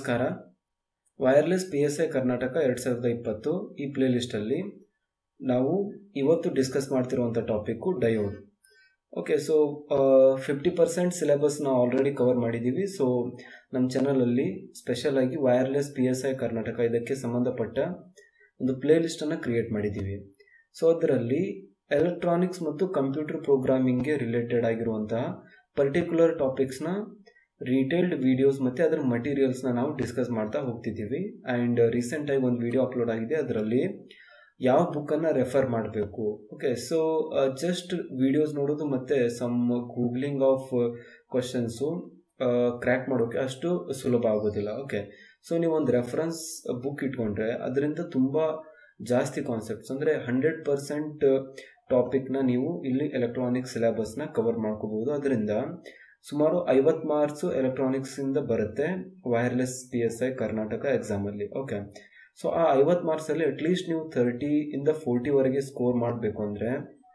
ನಮಸ್ಕಾರ wireless P S I Karnataka ಎರಡು ಸಾವಿರದ ಇಪ್ಪತ್ತು ಈ ಪ್ಲೇ ಲಿಸ್ಟಲ್ಲಿ ನಾವು ಇವತ್ತು ಡಿಸ್ಕಸ್ ಮಾಡ್ತಿರುವಂಥ topic diode okay so fifty percent syllabus ನಾವು ಆಲ್ರೆಡಿ ಕವರ್ ಮಾಡಿದ್ದೀವಿ ಸೊ ನಮ್ಮ ಚಾನಲಲ್ಲಿ ಸ್ಪೆಷಲ್ ಆಗಿ wireless P S I Karnataka ಇದಕ್ಕೆ ಸಂಬಂಧಪಟ್ಟ ಒಂದು ಪ್ಲೇ ಲಿಸ್ಟನ್ನು ಕ್ರಿಯೇಟ್ ಮಾಡಿದ್ದೀವಿ ಸೊ ಅದರಲ್ಲಿ ಎಲೆಕ್ಟ್ರಾನಿಕ್ಸ್ ಮತ್ತು ಕಂಪ್ಯೂಟರ್ ಪ್ರೋಗ್ರಾಮಿಂಗ್ಗೆ ರಿಲೇಟೆಡ್ ಆಗಿರುವಂತಹ ಪರ್ಟಿಕ್ಯುಲರ್ ಟಾಪಿಕ್ಸ್ನ ರೀಟೇಲ್ಡ್ ವಿಡಿಯೋಸ್ ಮತ್ತು ಅದರ ಮಟೀರಿಯಲ್ಸ್ನ ನಾವು ಡಿಸ್ಕಸ್ ಮಾಡ್ತಾ ಹೋಗ್ತಿದ್ದೀವಿ ಆ್ಯಂಡ್ ರೀಸೆಂಟಾಗಿ ಒಂದು ವಿಡಿಯೋ ಅಪ್ಲೋಡ್ ಆಗಿದೆ ಅದರಲ್ಲಿ ಯಾವ ಬುಕ್ಕನ್ನು ರೆಫರ್ ಮಾಡಬೇಕು ಓಕೆ ಸೊ ಜಸ್ಟ್ ವಿಡಿಯೋಸ್ ನೋಡೋದು ಮತ್ತು some googling of questions crack ಮಾಡೋಕ್ಕೆ ಅಷ್ಟು ಸುಲಭ ಆಗೋದಿಲ್ಲ ಓಕೆ ಸೊ ನೀವು ಒಂದು ರೆಫರೆನ್ಸ್ ಬುಕ್ ಇಟ್ಕೊಂಡ್ರೆ ಅದರಿಂದ ತುಂಬ ಜಾಸ್ತಿ ಕಾನ್ಸೆಪ್ಟ್ಸ್ ಅಂದರೆ ಹಂಡ್ರೆಡ್ ಪರ್ಸೆಂಟ್ ಟಾಪಿಕ್ನ ನೀವು ಇಲ್ಲಿ ಎಲೆಕ್ಟ್ರಾನಿಕ್ ಸಿಲೆಬಸ್ನ ಕವರ್ ಮಾಡ್ಕೋಬಹುದು ಅದರಿಂದ ಸುಮಾರು ಐವತ್ತು ಮಾರ್ಕ್ಸು ಎಲೆಕ್ಟ್ರಾನಿಕ್ಸಿಂದ ಬರುತ್ತೆ wireless P S I Karnataka ಎಕ್ಸಾಮಲ್ಲಿ ಓಕೆ ಸೊ ಆ ಐವತ್ತು ಮಾರ್ಕ್ಸಲ್ಲಿ ಅಟ್ಲೀಸ್ಟ್ ನೀವು ತರ್ಟಿ ಇಂದ ಫೋರ್ಟಿವರೆಗೆ ಸ್ಕೋರ್ ಮಾಡಬೇಕು ಅಂದರೆ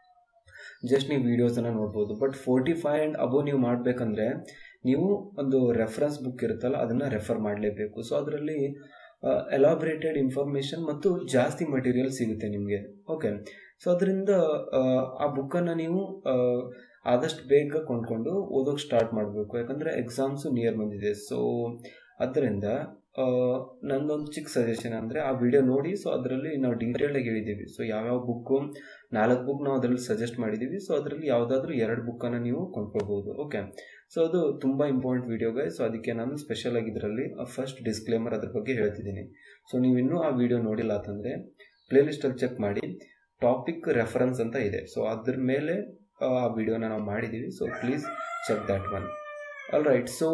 ಜಸ್ಟ್ ನೀವು ವೀಡಿಯೋಸನ್ನು ನೋಡ್ಬೋದು ಬಟ್ ಫೋರ್ಟಿ ಫೈವ್ ಆ್ಯಂಡ್ ಅಬೋ ನೀವು ಮಾಡಬೇಕಂದ್ರೆ ನೀವು ಒಂದು ರೆಫರೆನ್ಸ್ ಬುಕ್ ಇರುತ್ತಲ್ಲ ಅದನ್ನು ರೆಫರ್ ಮಾಡಲೇಬೇಕು ಸೊ ಅದರಲ್ಲಿ ಎಲಾಬ್ರೇಟೆಡ್ ಇನ್ಫಾರ್ಮೇಷನ್ ಮತ್ತು ಜಾಸ್ತಿ ಮಟೀರಿಯಲ್ ಸಿಗುತ್ತೆ ನಿಮಗೆ ಓಕೆ ಸೊ ಅದರಿಂದ ಆ ಬುಕ್ಕನ್ನು ನೀವು ಆದಷ್ಟು ಬೇಗ ಕೊಂಡ್ಕೊಂಡು ಓದೋಕೆ ಸ್ಟಾರ್ಟ್ ಮಾಡಬೇಕು ಯಾಕಂದರೆ ಎಕ್ಸಾಮ್ಸು ನಿಯರ್ ಬಂದಿದೆ ಸೊ ಅದರಿಂದ ನಂದೊಂದು ಚಿಕ್ಕ ಸಜೆಷನ್ ಅಂದರೆ ಆ ವಿಡಿಯೋ ನೋಡಿ ಸೊ ಅದರಲ್ಲಿ ನಾವು ಡೀಟೇಲಾಗಿ ಹೇಳಿದ್ದೀವಿ ಸೊ ಯಾವ್ಯಾವ ಬುಕ್ಕು ನಾಲ್ಕು ಬುಕ್ ನಾವು ಅದರಲ್ಲಿ ಸಜೆಸ್ಟ್ ಮಾಡಿದ್ದೀವಿ ಸೊ ಅದರಲ್ಲಿ ಯಾವುದಾದ್ರೂ ಎರಡು ಬುಕ್ಕನ್ನು ನೀವು ಕೊಂಡ್ಕೊಳ್ಬೋದು ಓಕೆ ಸೊ ಅದು ತುಂಬ ಇಂಪಾರ್ಟೆಂಟ್ ವಿಡಿಯೋಗೆ ಸೊ ಅದಕ್ಕೆ ನಾನು ಸ್ಪೆಷಲ್ ಆಗಿ ಇದರಲ್ಲಿ ಫಸ್ಟ್ ಡಿಸ್ಕ್ಲೇಮರ್ ಅದ್ರ ಬಗ್ಗೆ ಹೇಳ್ತಿದ್ದೀನಿ ಸೊ ನೀವು ಇನ್ನೂ ಆ ವಿಡಿಯೋ ನೋಡಿಲ್ಲ ಅಂತಂದರೆ ಪ್ಲೇಲಿಸ್ಟಲ್ಲಿ ಚೆಕ್ ಮಾಡಿ ಟಾಪಿಕ್ ರೆಫರೆನ್ಸ್ ಅಂತ ಇದೆ ಸೊ ಅದ್ರ ಮೇಲೆ ಆ ವಿಡಿಯೋನ ನಾವು ಮಾಡಿದ್ದೀವಿ so please check that one all right so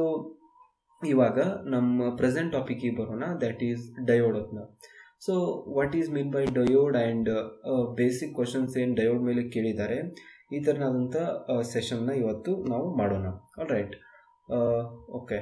ಇವಾಗ ನಮ್ಮ ಪ್ರೆಸೆಂಟ್ ಟಾಪಿಕ್ಗೆ ಬರೋಣ ದ್ಯಾಟ್ ಈಸ್ ಡಯೋಡ್ ಅಂತ so what is mean by diode and basic questions ಏನು ಡಯೋಡ್ ಮೇಲೆ ಕೇಳಿದ್ದಾರೆ ಈ ಥರನಾದಂಥ ಸೆಷನ್ನ ಇವತ್ತು ನಾವು ಮಾಡೋಣ all right okay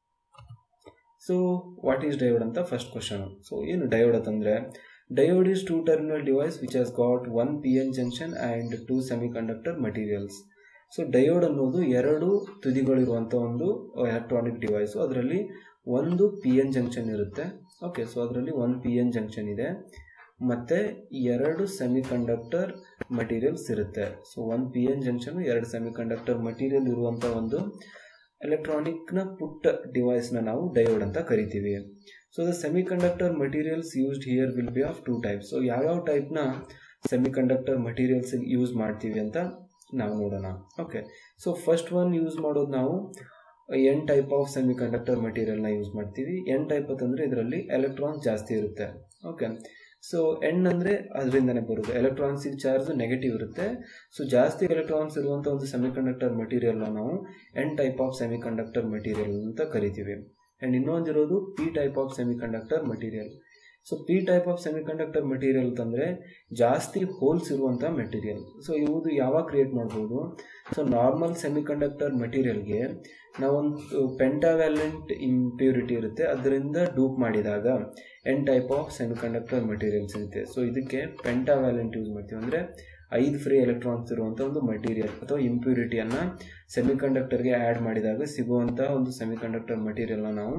so what is diode ಅಂತ ಫಸ್ಟ್ ಕ್ವಶನ್ ಸೊ ಏನು ಡಯೋಡ್ ಅಂತಂದರೆ diode is two terminal device which has got one P N junction and two semiconductor materials so diode ಅನ್ನೋದು ಎರಡು ತುದಿಗಳಿರುವಂಥ ಒಂದು ಎಲೆಕ್ಟ್ರಾನಿಕ್ ಡಿವೈಸು ಅದರಲ್ಲಿ ಒಂದು P N junction ಇರುತ್ತೆ ಓಕೆ ಸೊ ಅದರಲ್ಲಿ ಒಂದು ಪಿ ಎನ್ ಜಂಕ್ಷನ್ ಇದೆ ಮತ್ತು ಎರಡು ಸೆಮಿ ಕಂಡಕ್ಟರ್ ಮಟೀರಿಯಲ್ಸ್ ಇರುತ್ತೆ ಸೊ ಒಂದು ಪಿ ಎನ್ ಜಂಕ್ಷನ್ ಎರಡು ಸೆಮಿ ಕಂಡಕ್ಟರ್ ಮಟೀರಿಯಲ್ ಇರುವಂಥ ಒಂದು ಎಲೆಕ್ಟ್ರಾನಿಕ್ನ ಪುಟ್ಟ ಡಿವೈಸ್ನ ನಾವು ಡಯೋಡ್ ಅಂತ ಕರಿತೀವಿ so the semiconductor materials used here will B of two types so ಯಾವ್ಯಾವ ಟೈಪ್ನ ಸೆಮಿ ಕಂಡಕ್ಟರ್ ಮಟೀರಿಯಲ್ಸ್ ಯೂಸ್ ಮಾಡ್ತೀವಿ ಅಂತ ನಾವು ನೋಡೋಣ okay so first one use ಮಾಡೋದು ನಾವು N type of semiconductor ಮಟೀರಿಯಲ್ನ ಯೂಸ್ ಮಾಡ್ತೀವಿ ಎನ್ ಟೈಪ್ ಅಂತಂದರೆ ಇದರಲ್ಲಿ ಎಲೆಕ್ಟ್ರಾನ್ಸ್ ಜಾಸ್ತಿ ಇರುತ್ತೆ ಓಕೆ ಸೊ ಎನ್ ಅಂದರೆ ಅದರಿಂದನೇ ಬರುತ್ತೆ ಎಲೆಕ್ಟ್ರಾನ್ಸಿಗೆ ಚಾರ್ಜ್ ನೆಗೆಟಿವ್ ಇರುತ್ತೆ ಸೊ ಜಾಸ್ತಿ ಎಲೆಕ್ಟ್ರಾನ್ಸ್ ಇರುವಂಥ ಒಂದು ಸೆಮಿ ಕಂಡಕ್ಟರ್ ಮಟೀರಿಯಲ್ನ ನಾವು N type of semiconductor material ಅಂತ ಕರಿತೀವಿ ಆ್ಯಂಡ್ ಇನ್ನೊಂದಿರೋದು P type of semiconductor material so P type of semiconductor material ಅಂತಂದರೆ ಜಾಸ್ತಿ ಹೋಲ್ಸ್ ಇರುವಂಥ ಮೆಟೀರಿಯಲ್ ಸೊ ಇವುದು ಯಾವಾಗ ಕ್ರಿಯೇಟ್ ಮಾಡ್ಬೋದು ಸೊ ನಾರ್ಮಲ್ ಸೆಮಿ ಕಂಡಕ್ಟರ್ ಮೆಟೀರಿಯಲ್ಗೆ ನಾವೊಂದು ಪೆಂಟಾವ್ಯಾಲೆಂಟ್ ಇಂಪ್ಯೂರಿಟಿ ಇರುತ್ತೆ ಅದರಿಂದ ಡೂಪ್ ಮಾಡಿದಾಗ N type of semiconductor material ಸಿಗುತ್ತೆ ಸೊ ಇದಕ್ಕೆ ಪೆಂಟಾವ್ಯಾಲೆಂಟ್ ಯೂಸ್ ಮಾಡ್ತೀವಿ ಅಂದರೆ ಐದು ಫ್ರೀ ಎಲೆಕ್ಟ್ರಾನ್ಸ್ ಇರುವಂಥ ಒಂದು ಮಟೀರಿಯಲ್ ಅಥವಾ ಇಂಪ್ಯೂರಿಟಿಯನ್ನು ಸೆಮಿ ಕಂಡಕ್ಟರ್ಗೆ ಆ್ಯಡ್ ಮಾಡಿದಾಗ ಸಿಗುವಂಥ ಒಂದು ಸೆಮಿ ಕಂಡಕ್ಟರ್ ಮಟೀರಿಯಲ್ನ ನಾವು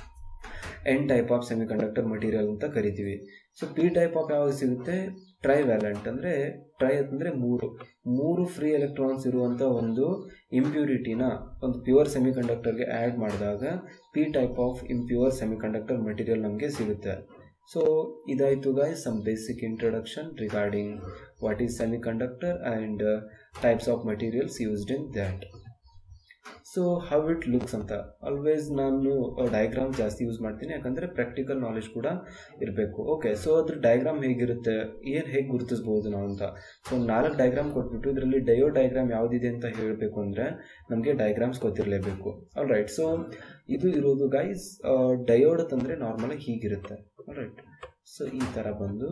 N type of semiconductor material ಅಂತ ಕರಿತೀವಿ ಸೊ ಪಿ ಟೈಪ್ ಆಫ್ ಯಾವಾಗ ಸಿಗುತ್ತೆ ಟ್ರೈ ವ್ಯಾಲೆಂಟ್ ಅಂದರೆ ಟ್ರೈ ಅಂತಂದರೆ ಮೂರು ಮೂರು ಫ್ರೀ ಎಲೆಕ್ಟ್ರಾನ್ಸ್ ಇರುವಂಥ ಒಂದು ಇಂಪ್ಯೂರಿಟಿನ ಒಂದು ಪ್ಯೂರ್ ಸೆಮಿ ಕಂಡಕ್ಟರ್ಗೆ ಆ್ಯಡ್ ಮಾಡಿದಾಗ P type of impure semiconductor material ನಮಗೆ ಸಿಗುತ್ತೆ ಸೊ ಇದಾಯಿತು guys some basic introduction regarding what is semiconductor and types of materials used in that so how it looks ಅಂತ ಆಲ್ವೇಸ್ ನಾನು diagram ಜಾಸ್ತಿ use ಮಾಡ್ತೀನಿ ಯಾಕಂದರೆ practical knowledge ಕೂಡ ಇರಬೇಕು ಓಕೆ ಸೊ ಅದ್ರ ಡಯಾಗ್ರಾಮ್ ಹೇಗಿರುತ್ತೆ ಏನು ಹೇಗೆ ಗುರುತಿಸ್ಬೋದು ನಾವು ಅಂತ ಸೊ ನಾಲ್ಕು ಡಯಾಗ್ರಾಮ್ ಕೊಟ್ಬಿಟ್ಟು ಇದರಲ್ಲಿ ಡಯೋ ಡಯಾಗ್ರಾಮ್ ಯಾವುದಿದೆ ಅಂತ ಹೇಳಬೇಕು ಅಂದರೆ ನಮಗೆ ಡಯಾಗ್ರಾಮ್ಸ್ ಗೊತ್ತಿರಲೇಬೇಕು ಆಲ್ ರೈಟ್ ಸೊ ಇದು ಇರೋದು ಗೈಸ್ ಡಯೋಡ್ ಅಂತಂದರೆ ನಾರ್ಮಲಾಗಿ ಹೀಗಿರುತ್ತೆ ಆಲ್ ರೈಟ್ ಸೊ ಈ ಥರ ಬಂದು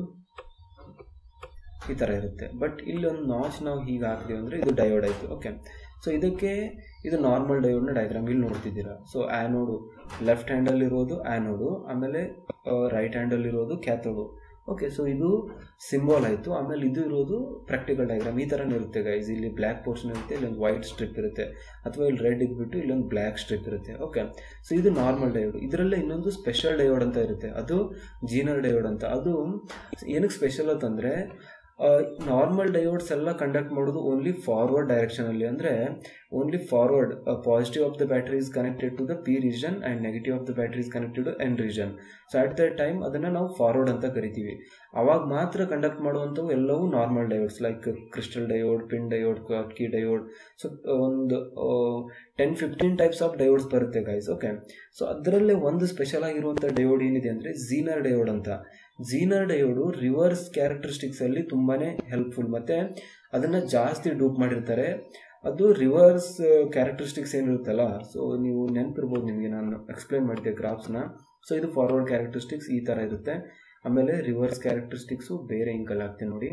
ಈ ಥರ ಇರುತ್ತೆ ಬಟ್ ಇಲ್ಲಿ ಒಂದು ನಾಚ್ ನಾವು ಹೀಗೆ ಹಾಕಿದೀವಿ ಅಂದರೆ ಇದು ಡಯೋಡ್ ಆಯಿತು ಓಕೆ ಸೊ ಇದಕ್ಕೆ ಇದು ನಾರ್ಮಲ್ ಡಯೋಡ್ನ ಡಯಾಗ್ರಾಮ್ ಇಲ್ಲಿ ನೋಡ್ತಿದ್ದೀರಾ ಸೊ ಆ್ಯನೋಡು ಲೆಫ್ಟ್ ಹ್ಯಾಂಡಲ್ಲಿರೋದು ಆ್ಯನೋಡು ಆಮೇಲೆ ರೈಟ್ ಹ್ಯಾಂಡಲ್ಲಿರೋದು ಕ್ಯಾಥೋಡು ಓಕೆ ಸೊ ಇದು ಸಿಂಬಾಲ್ ಆಯಿತು ಆಮೇಲೆ ಇದು ಇರೋದು ಪ್ರಾಕ್ಟಿಕಲ್ ಡಯಾಗ್ರಾಮ್ ಈ ಥರನೇ ಇರುತ್ತೆ ಗೈಸ್ ಇಲ್ಲಿ ಬ್ಲ್ಯಾಕ್ ಪೋರ್ಷನ್ ಇರುತ್ತೆ ಇಲ್ಲೊಂದು ವೈಟ್ ಸ್ಟ್ರಿಪ್ ಇರುತ್ತೆ ಅಥವಾ ಇಲ್ಲಿ ರೆಡ್ ಇದ್ಬಿಟ್ಟು ಇಲ್ಲೊಂದು ಬ್ಲ್ಯಾಕ್ ಸ್ಟ್ರಿಪ್ ಇರುತ್ತೆ ಓಕೆ ಸೊ ಇದು ನಾರ್ಮಲ್ ಡಯೋಡ್ ಇದರಲ್ಲೇ ಇನ್ನೊಂದು ಸ್ಪೆಷಲ್ ಡಯೋಡ್ ಅಂತ ಇರುತ್ತೆ ಅದು ಜೀನರ್ ಡಯೋಡ್ ಅಂತ ಅದು ಏನಕ್ಕೆ ಸ್ಪೆಷಲ್ ಅಂತಂದರೆ ನಾರ್ಮಲ್ ಡಯೋಡ್ಸ್ ಎಲ್ಲ ಕಂಡಕ್ಟ್ ಮಾಡೋದು ಓನ್ಲಿ ಫಾರ್ವರ್ಡ್ ಡೈರೆಕ್ಷನಲ್ಲಿ ಅಂದರೆ only forward positive of the battery is connected to the P region and negative of the battery is connected to N region so at the time ಅದನ್ನು ನಾವು forward ಅಂತ ಕರಿತೀವಿ ಅವಾಗ ಮಾತ್ರ ಕಂಡಕ್ಟ್ ಮಾಡುವಂಥವು ಎಲ್ಲವೂ normal diodes like crystal diode pin diode ಕಿ diode so ಒಂದು ten fifteen types of diodes ಬರುತ್ತೆ ಗೈಸ್ ಓಕೆ ಸೊ ಅದರಲ್ಲೇ ಒಂದು ಸ್ಪೆಷಲ್ ಆಗಿರುವಂಥ ಡಯೋಡ್ ಏನಿದೆ ಅಂದರೆ ಝೀನರ್ ಡಯೋಡ್ ಅಂತ ಝೀನರ್ ಡಯೋಡು ರಿವರ್ಸ್ ಕ್ಯಾರೆಕ್ಟರಿಸ್ಟಿಕ್ಸಲ್ಲಿ ತುಂಬಾ ಹೆಲ್ಪ್ಫುಲ್ ಮತ್ತು ಅದನ್ನು ಜಾಸ್ತಿ ಡೂಪ್ ಮಾಡಿರ್ತಾರೆ ಅದು ರಿವರ್ಸ್ ಕ್ಯಾರೆಕ್ಟರಿಸ್ಟಿಕ್ಸ್ ಏನಿರುತ್ತಲ್ಲ ಸೊ ನೀವು ನೆನಪಿರ್ಬೋದು ನಿಮಗೆ ನಾನು ಎಕ್ಸ್ಪ್ಲೇನ್ ಮಾಡಿದ್ದೆ ಗ್ರಾಫ್ಸ್ನ ಸೊ ಇದು ಫಾರ್ವರ್ಡ್ ಕ್ಯಾರೆಕ್ಟರಿಸ್ಟಿಕ್ಸ್ ಈ ಥರ ಇರುತ್ತೆ ಆಮೇಲೆ ರಿವರ್ಸ್ ಕ್ಯಾರೆಕ್ಟರಿಸ್ಟಿಕ್ಸು ಬೇರೆ ಇಂಕಲ್ ಆಗ್ತೀನಿ ನೋಡಿ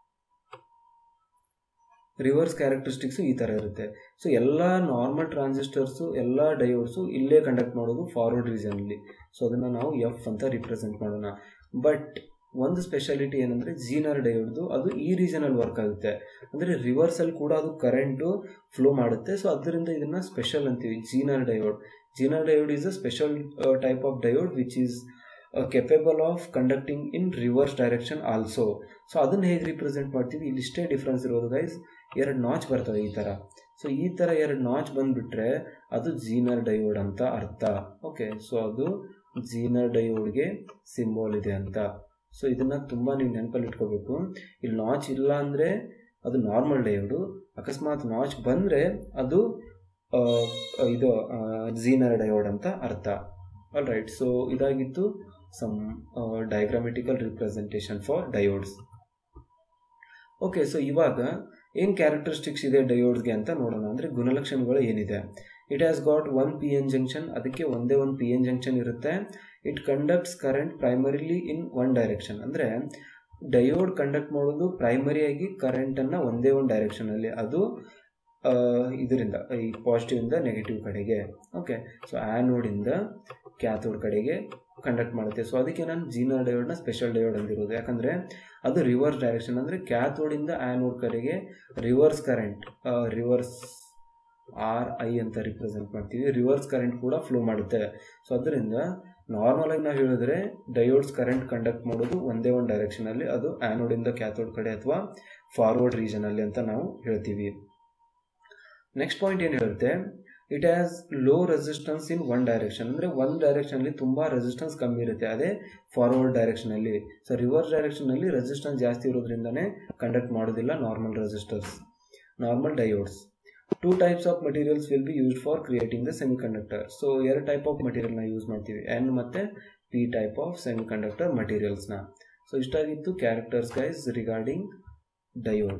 ರಿವರ್ಸ್ ಕ್ಯಾರೆಕ್ಟರಿಸ್ಟಿಕ್ಸು ಈ ಥರ ಇರುತ್ತೆ ಸೊ ಎಲ್ಲ ನಾರ್ಮಲ್ ಟ್ರಾನ್ಸಿಸ್ಟರ್ಸು ಎಲ್ಲ ಡಯೋಡ್ಸು ಇಲ್ಲೇ ಕಂಡಕ್ಟ್ ಮಾಡೋದು ಫಾರ್ವರ್ಡ್ ರೀಜನಲ್ಲಿ ಸೊ ಅದನ್ನು ನಾವು ಎಫ್ ಅಂತ ರಿಪ್ರೆಸೆಂಟ್ ಮಾಡೋಣ ಬಟ್ ಒಂದು ಸ್ಪೆಷಾಲಿಟಿ ಏನಂದರೆ ಜೀನರ್ ಡಯೋಡ್ದು ಅದು ಈ ರೀಜನಲ್ಲಿ ವರ್ಕ್ ಆಗುತ್ತೆ ಅಂದರೆ ರಿವರ್ಸಲ್ಲಿ ಕೂಡ ಅದು ಕರೆಂಟು ಫ್ಲೋ ಮಾಡುತ್ತೆ ಸೊ ಅದರಿಂದ ಇದನ್ನು ಸ್ಪೆಷಲ್ ಅಂತೀವಿ zener diode zener diode is a special type of diode which is capable of conducting in reverse direction also so ಅದನ್ನು ಹೇಗೆ ರಿಪ್ರೆಸೆಂಟ್ ಮಾಡ್ತೀವಿ ಇಲ್ಲಿ ಇಷ್ಟೇ ಡಿಫ್ರೆನ್ಸ್ ಇರೋದು ಗೈಸ್ ಎರಡು ನಾಚ್ ಬರ್ತವೆ ಈ ಥರ ಸೊ ಈ ಥರ ಎರಡು ನಾಚ್ ಬಂದುಬಿಟ್ರೆ ಅದು ಜೀನರ್ ಡಯೋಡ್ ಅಂತ ಅರ್ಥ ಓಕೆ ಸೊ ಅದು ಜೀನರ್ ಡಯೋಡ್ಗೆ ಸಿಂಬಾಲ್ ಇದೆ ಅಂತ ಸೊ ಇದನ್ನು ತುಂಬ ನೀವು ನೆನಪಲ್ಲಿ ಇಟ್ಕೋಬೇಕು ಇಲ್ಲಿ ನಾಚ್ ಇಲ್ಲ ಅಂದರೆ ಅದು ನಾರ್ಮಲ್ ಡಯೋಡು ಅಕಸ್ಮಾತ್ ನಾಚ್ ಬಂದರೆ ಅದು ಇದು ಜೀನರ್ ಡಯೋಡ್ ಅಂತ ಅರ್ಥ ಆಲ್ ರೈಟ್ ಸೊ ಇದಾಗಿತ್ತು some diagrammatical representation for diodes okay so ಇವಾಗ ಏನು ಕ್ಯಾರೆಕ್ಟರಿಸ್ಟಿಕ್ಸ್ ಇದೆ ಡಯೋಡ್ಸ್ಗೆ ಅಂತ ನೋಡೋಣ ಅಂದರೆ ಗುಣಲಕ್ಷಣಗಳು ಏನಿದೆ it has got one P N junction ಅದಕ್ಕೆ ಒಂದೇ ಒಂದು ಪಿ ಎನ್ ಜಂಕ್ಷನ್ ಇರುತ್ತೆ it conducts current primarily in one direction ಅಂದರೆ ಡಯೋಡ್ ಕಂಡಕ್ಟ್ ಮಾಡೋದು ಪ್ರೈಮರಿಯಾಗಿ ಕರೆಂಟನ್ನು ಒಂದೇ ಒಂದು ಡೈರೆಕ್ಷನಲ್ಲಿ ಅದು ಇದರಿಂದ ಈ ಪಾಸಿಟಿವಿಂದ ನೆಗೆಟಿವ್ ಕಡೆಗೆ ಓಕೆ ಸೊ ಆ್ಯನೋಡಿಂದ ಕ್ಯಾಥೋಡ್ ಕಡೆಗೆ ಕಂಡಕ್ಟ್ ಮಾಡುತ್ತೆ ಸೊ ಅದಕ್ಕೆ ನಾನು ಜೀನರ್ ಡಯೋಡ್ನ ಸ್ಪೆಷಲ್ ಡಯೋಡ್ ಅಂದಿರೋದು ಯಾಕಂದರೆ ಅದು ರಿವರ್ಸ್ ಡೈರೆಕ್ಷನ್ ಅಂದರೆ ಕ್ಯಾಥೋಡಿಂದ ಆ್ಯನೋಡ್ ಕಡೆಗೆ reverse current reverse R I ಅಂತ ರಿಪ್ರೆಸೆಂಟ್ ಮಾಡ್ತೀವಿ ರಿವರ್ಸ್ ಕರೆಂಟ್ ಕೂಡ ಫ್ಲೋ ಮಾಡುತ್ತೆ ಸೊ ಅದರಿಂದ ನಾರ್ಮಲಾಗಿ ನಾವು ಹೇಳಿದ್ರೆ ಡಯೋಡ್ಸ್ ಕರೆಂಟ್ ಕಂಡಕ್ಟ್ ಮಾಡೋದು ಒಂದೇ ಒಂದು ಡೈರೆಕ್ಷನಲ್ಲಿ ಅದು ಆ್ಯನೋಡಿಂದ ಕ್ಯಾಥೋಡ್ ಕಡೆ ಅಥವಾ ಫಾರ್ವರ್ಡ್ ರೀಜನಲ್ಲಿ ಅಂತ ನಾವು ಹೇಳ್ತೀವಿ ನೆಕ್ಸ್ಟ್ ಪಾಯಿಂಟ್ ಏನು ಹೇಳುತ್ತೆ it has low resistance in one direction ಅಂದರೆ ಒಂದು ಡೈರೆಕ್ಷನಲ್ಲಿ ತುಂಬ ರೆಸಿಸ್ಟೆನ್ಸ್ ಕಮ್ಮಿ ಇರುತ್ತೆ ಅದೇ ಫಾರ್ವರ್ಡ್ ಡೈರೆಕ್ಷನಲ್ಲಿ ಸೊ ರಿವರ್ಸ್ ಡೈರೆಕ್ಷನಲ್ಲಿ ರೆಸಿಸ್ಟೆನ್ಸ್ ಜಾಸ್ತಿ ಇರೋದ್ರಿಂದನೇ ಕಂಡಕ್ಟ್ ಮಾಡೋದಿಲ್ಲ normal resistors normal diodes two types of materials will be used for creating the semiconductor so ಎರಡು ಟೈಪ್ ಆಫ್ ಮಟೀರಿಯಲ್ನ ಯೂಸ್ ಮಾಡ್ತೀವಿ ಎನ್ ಮತ್ತು P type of semiconductor ಮಟೀರಿಯಲ್ಸ್ನ ಸೊ ಇಷ್ಟಾಗಿತ್ತು characters guys regarding diode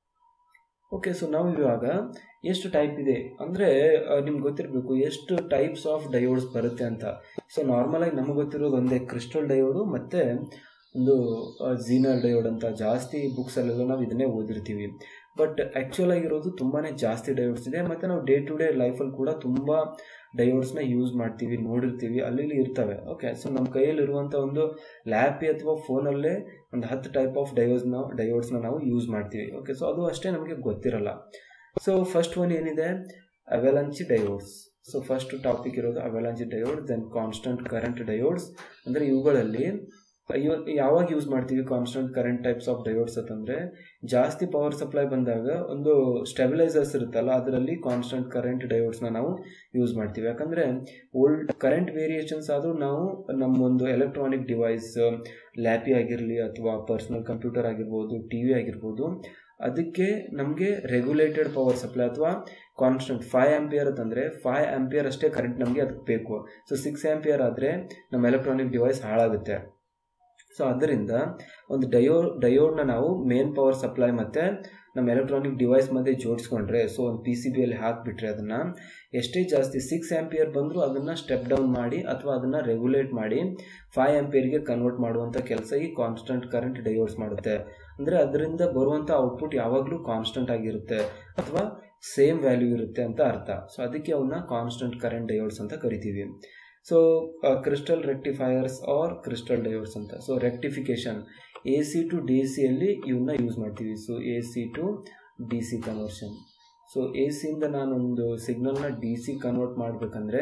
okay so ನಾವು ಇವಾಗ ಎಷ್ಟು type ಇದೆ ಅಂದರೆ ನಿಮ್ಗೆ ಗೊತ್ತಿರಬೇಕು ಎಷ್ಟು ಟೈಪ್ಸ್ ಆಫ್ ಡಯೋಡ್ಸ್ ಬರುತ್ತೆ ಅಂತ ಸೊ ನಾರ್ಮಲಾಗಿ ನಮಗೆ ಗೊತ್ತಿರೋದು ಒಂದೇ ಕ್ರಿಸ್ಟಲ್ ಡಯೋಡು ಮತ್ತು ಒಂದು ಝೀನರ್ ಡಯೋಡ್ ಅಂತ ಜಾಸ್ತಿ ಬುಕ್ಸಲ್ಲೆಲ್ಲ ನಾವು ಇದನ್ನೇ ಓದಿರ್ತೀವಿ ಬಟ್ ಆ್ಯಕ್ಚುಲ್ ಆಗಿರೋದು ತುಂಬಾ ಜಾಸ್ತಿ ಡಯೋಡ್ಸ್ ಇದೆ ಮತ್ತು ನಾವು ಡೇ ಟು ಡೇ ಲೈಫಲ್ಲಿ ಕೂಡ ತುಂಬ ಡಯೋಡ್ಸ್ನ ಯೂಸ್ ಮಾಡ್ತೀವಿ ನೋಡಿರ್ತೀವಿ ಅಲ್ಲಿ ಇರ್ತವೆ ಓಕೆ ಸೊ ನಮ್ಮ ಕೈಯಲ್ಲಿರುವಂಥ ಒಂದು ಲ್ಯಾಪಿ ಅಥವಾ ಫೋನಲ್ಲೇ ಒಂದು ಹತ್ತು ಟೈಪ್ ಆಫ್ ಡಯೋಡ್ಸ್ನ ಡಯೋಡ್ಸ್ನ ನಾವು ಯೂಸ್ ಮಾಡ್ತೀವಿ ಓಕೆ ಸೊ ಅದು ಅಷ್ಟೇ ನಮಗೆ ಗೊತ್ತಿರಲ್ಲ ಸೊ ಫಸ್ಟ್ ಒನ್ ಏನಿದೆ avalanche diodes so first topic ಇರೋದು avalanche diode then constant current diodes ಅಂದರೆ ಇವುಗಳಲ್ಲಿ ಇವ ಯಾವಾಗ ಯೂಸ್ ಮಾಡ್ತೀವಿ constant current types of diodes ಅಂತಂದರೆ ಜಾಸ್ತಿ ಪವರ್ ಸಪ್ಲೈ ಬಂದಾಗ ಒಂದು ಸ್ಟೆಬಿಲೈಸರ್ಸ್ ಇರುತ್ತಲ್ಲ ಅದರಲ್ಲಿ ಕಾನ್ಸ್ಟಂಟ್ ಕರೆಂಟ್ ಡಯೋಡ್ಸ್ನ ನಾವು ಯೂಸ್ ಮಾಡ್ತೀವಿ ಯಾಕಂದರೆ ಓಲ್ಡ್ ಕರೆಂಟ್ ವೇರಿಯೇಷನ್ಸ್ ಆದರೂ ನಾವು ನಮ್ಮೊಂದು ಎಲೆಕ್ಟ್ರಾನಿಕ್ ಡಿವೈಸ್ ಲ್ಯಾಪಿ ಆಗಿರಲಿ ಅಥವಾ ಪರ್ಸ್ನಲ್ ಕಂಪ್ಯೂಟರ್ ಆಗಿರ್ಬೋದು ಟಿ ವಿ ಆಗಿರ್ಬೋದು ಅದಕ್ಕೆ ನಮಗೆ ರೆಗ್ಯುಲೇಟೆಡ್ ಪವರ್ ಸಪ್ಲೈ ಅಥವಾ ಕಾನ್ಸ್ಟಂಟ್ ಫೈವ್ ಆ್ಯಂಪಿಯರ್ ಅಂತಂದರೆ ಫೈವ್ ಆ್ಯಂಪಿಯರ್ ಅಷ್ಟೇ ಕರೆಂಟ್ ನಮಗೆ ಅದಕ್ಕೆ ಬೇಕು ಸೊ ಸಿಕ್ಸ್ ಆ್ಯಂಪಿಯರ್ ಆದರೆ ನಮ್ಮ ಎಲೆಕ್ಟ್ರಾನಿಕ್ ಡಿವೈಸ್ ಹಾಳಾಗುತ್ತೆ ಸೊ ಅದರಿಂದ ಒಂದು ಡಯೋ ಡಯೋಡ್ನ ನಾವು ಮೇನ್ ಪವರ್ ಸಪ್ಲೈ ಮತ್ತು ನಮ್ಮ ಎಲೆಕ್ಟ್ರಾನಿಕ್ ಡಿವೈಸ್ ಮಧ್ಯೆ ಜೋಡಿಸ್ಕೊಂಡ್ರೆ ಸೊ ಒಂದು ಪಿ ಸಿ ಬಿಯಲ್ಲಿ ಹಾಕಿಬಿಟ್ರೆ ಅದನ್ನು ಎಷ್ಟೇ ಜಾಸ್ತಿ ಸಿಕ್ಸ್ ಆ್ಯಂಪಿಯರ್ ಬಂದರೂ ಅದನ್ನು ಸ್ಟೆಪ್ ಡೌನ್ ಮಾಡಿ ಅಥವಾ ಅದನ್ನು ರೆಗ್ಯುಲೇಟ್ ಮಾಡಿ ಫೈವ್ ಆ್ಯಂಪಿಯರ್ಗೆ ಕನ್ವರ್ಟ್ ಮಾಡುವಂಥ ಕೆಲಸ ಈ ಕಾನ್ಸ್ಟಂಟ್ ಕರೆಂಟ್ ಡಯೋಡ್ಸ್ ಮಾಡುತ್ತೆ ಅಂದರೆ ಅದರಿಂದ ಬರುವಂಥ ಔಟ್ಪುಟ್ ಯಾವಾಗಲೂ ಕಾನ್ಸ್ಟಂಟ್ ಆಗಿರುತ್ತೆ ಅಥವಾ ಸೇಮ್ ವ್ಯಾಲ್ಯೂ ಇರುತ್ತೆ ಅಂತ ಅರ್ಥ ಸೊ ಅದಕ್ಕೆ ಅವನ್ನ ಕಾನ್ಸ್ಟಂಟ್ ಕರೆಂಟ್ ಡಯೋಡ್ಸ್ ಅಂತ ಕರಿತೀವಿ so crystal rectifiers or crystal diodes ಅಂತ so rectification A C to D ಸಿಯಲ್ಲಿ ಇವನ್ನ ಯೂಸ್ ಮಾಡ್ತೀವಿ so A C to D C conversion so A ಸಿಯಿಂದ ನಾನೊಂದು ಸಿಗ್ನಲ್ನ ಡಿ ಸಿ ಕನ್ವರ್ಟ್ ಮಾಡಬೇಕಂದ್ರೆ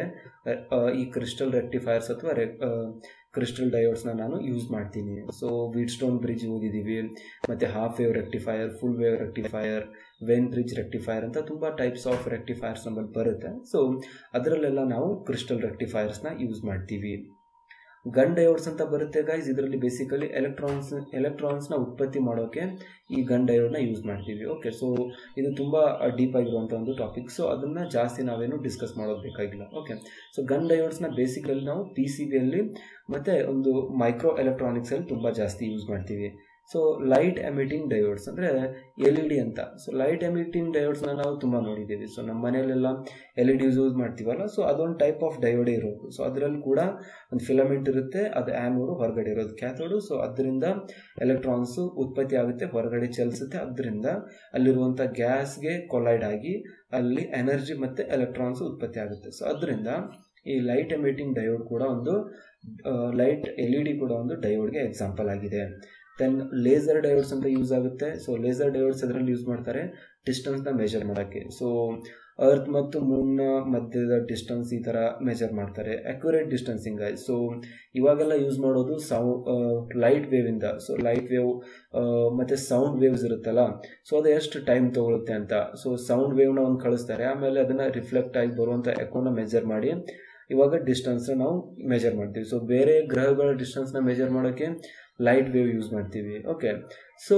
ಈ ಕ್ರಿಸ್ಟಲ್ ರೆಕ್ಟಿಫೈರ್ಸ್ ಅಥವಾ ರೆ ಕ್ರಿಸ್ಟಲ್ ಡಯೋಡ್ಸ್ನ ನಾನು ಯೂಸ್ ಮಾಡ್ತೀನಿ ಸೊ ವೀಟ್ ಸ್ಟೋನ್ ಬ್ರಿಡ್ಜ್ ಓದಿದ್ದೀವಿ ಮತ್ತು half wave rectifier full wave rectifier when bridge rectifier ಅಂತ ತುಂಬ ಟೈಪ್ಸ್ ಆಫ್ ರೆಕ್ಟಿಫೈರ್ಸ್ ನಮ್ಮಲ್ಲಿ ಬರುತ್ತೆ ಸೊ ಅದರಲ್ಲೆಲ್ಲ ನಾವು ಕ್ರಿಸ್ಟಲ್ ರೆಕ್ಟಿಫೈಯರ್ಸ್ನ ಯೂಸ್ ಮಾಡ್ತೀವಿ ಗನ್ ಡಯೋಡ್ಸ್ ಅಂತ ಬರುತ್ತೆ ಗೈಸ್ ಇದರಲ್ಲಿ ಬೇಸಿಕಲಿ ಎಲೆಕ್ಟ್ರಾನ್ಸ್ ಎಲೆಕ್ಟ್ರಾನ್ಸ್ನ ಉತ್ಪತ್ತಿ ಮಾಡೋಕ್ಕೆ ಈ ಗನ್ ಡಯೋಡ್ನ ಯೂಸ್ ಮಾಡ್ತೀವಿ ಓಕೆ ಸೊ ಇದು ತುಂಬ ಡೀಪ್ ಆಗಿರುವಂಥ ಒಂದು ಟಾಪಿಕ್ ಸೊ ಅದನ್ನು ಜಾಸ್ತಿ ನಾವೇನು ಡಿಸ್ಕಸ್ ಮಾಡೋದು ಬೇಕಾಗಿಲ್ಲ ಓಕೆ ಸೊ ಗನ್ ಡಯೋಡ್ಸ್ನ ಬೇಸಿಕಲಿ ನಾವು ಪಿ ಸಿ ಬಿಯಲ್ಲಿ ಮತ್ತು ಒಂದು ಮೈಕ್ರೋ ಎಲೆಕ್ಟ್ರಾನಿಕ್ಸಲ್ಲಿ ತುಂಬ ಜಾಸ್ತಿ ಯೂಸ್ ಮಾಡ್ತೀವಿ ಸೊ ಲೈಟ್ ಎಮಿಟಿಂಗ್ ಡಯೋಡ್ಸ್ ಅಂದರೆ ಎಲ್ ಇ ಡಿ ಅಂತ ಸೊ ಲೈಟ್ ಎಮಿಟಿಂಗ್ ಡಯೋಡ್ಸ್ನ ನಾವು ತುಂಬ ನೋಡಿದ್ದೀವಿ ಸೊ ನಮ್ಮ ಮನೆಯಲ್ಲೆಲ್ಲ ಎಲ್ ಇ ಡಿಸ್ ಯೂಸ್ ಮಾಡ್ತೀವಲ್ಲ ಸೊ ಅದೊಂದು ಟೈಪ್ ಆಫ್ ಡಯೋಡೇ ಇರೋದು ಸೊ ಅದರಲ್ಲಿ ಕೂಡ ಒಂದು ಫಿಲಮೆಂಟ್ ಇರುತ್ತೆ ಅದು ಆ್ಯನೋಡು ಹೊರಗಡೆ ಇರೋದು ಕ್ಯಾಥೋಡು ಸೊ ಅದರಿಂದ ಎಲೆಕ್ಟ್ರಾನ್ಸು ಉತ್ಪತ್ತಿ ಆಗುತ್ತೆ ಹೊರಗಡೆ ಚಲಿಸುತ್ತೆ ಅದರಿಂದ ಅಲ್ಲಿರುವಂಥ ಗ್ಯಾಸ್ಗೆ ಕೊಲೈಡ್ ಆಗಿ ಅಲ್ಲಿ ಎನರ್ಜಿ ಮತ್ತು ಎಲೆಕ್ಟ್ರಾನ್ಸ್ ಉತ್ಪತ್ತಿ ಆಗುತ್ತೆ ಸೊ ಅದರಿಂದ ಈ ಲೈಟ್ ಎಮಿಟಿಂಗ್ ಡಯೋಡ್ ಕೂಡ ಒಂದು ಲೈಟ್ ಎಲ್ ಇ ಡಿ ಕೂಡ ಒಂದು ಡಯೋಡ್ಗೆ ಎಕ್ಸಾಂಪಲ್ ಆಗಿದೆ ದೆನ್ ಲೇಸರ್ ಡಯೋಡ್ಸ್ ಅಂತ ಯೂಸ್ ಆಗುತ್ತೆ ಸೊ ಲೇಸರ್ ಡಯೋಡ್ಸ್ ಅದರಲ್ಲಿ ಯೂಸ್ ಮಾಡ್ತಾರೆ ಡಿಸ್ಟೆನ್ಸ್ನ ಮೆಜರ್ ಮಾಡೋಕ್ಕೆ ಸೊ ಅರ್ತ್ ಮತ್ತು ಮೂನ್ನ ಮಧ್ಯದ ಡಿಸ್ಟೆನ್ಸ್ ಈ ಥರ ಮೆಜರ್ ಮಾಡ್ತಾರೆ ಅಕ್ಯುರೇಟ್ ಡಿಸ್ಟೆನ್ಸಿಂಗ್ ಸೊ ಇವಾಗೆಲ್ಲ ಯೂಸ್ ಮಾಡೋದು ಸೌ ಲೈಟ್ ವೇವಿಂದ ಸೊ ಲೈಟ್ ವೇವ್ ಮತ್ತು ಸೌಂಡ್ ವೇವ್ಸ್ ಇರುತ್ತಲ್ಲ ಸೊ ಅದು ಎಷ್ಟು ಟೈಮ್ ತೊಗೊಳುತ್ತೆ ಅಂತ ಸೊ ಸೌಂಡ್ ವೇವ್ನ ಒಂದು ಕಳಿಸ್ತಾರೆ ಆಮೇಲೆ ಅದನ್ನು ರಿಫ್ಲೆಕ್ಟ್ ಆಗಿ ಬರುವಂಥ ಎಕೋನ ಮೆಜರ್ ಮಾಡಿ ಇವಾಗ ಡಿಸ್ಟೆನ್ಸ್ನ ನಾವು ಮೆಜರ್ ಮಾಡ್ತೀವಿ ಸೊ ಬೇರೆ ಗ್ರಹಗಳ ಡಿಸ್ಟೆನ್ಸ್ನ ಮೆಜರ್ ಮಾಡೋಕ್ಕೆ ಲೈಟ್ ವೇವ್ ಯೂಸ್ ಮಾಡ್ತೀವಿ ಓಕೆ ಸೊ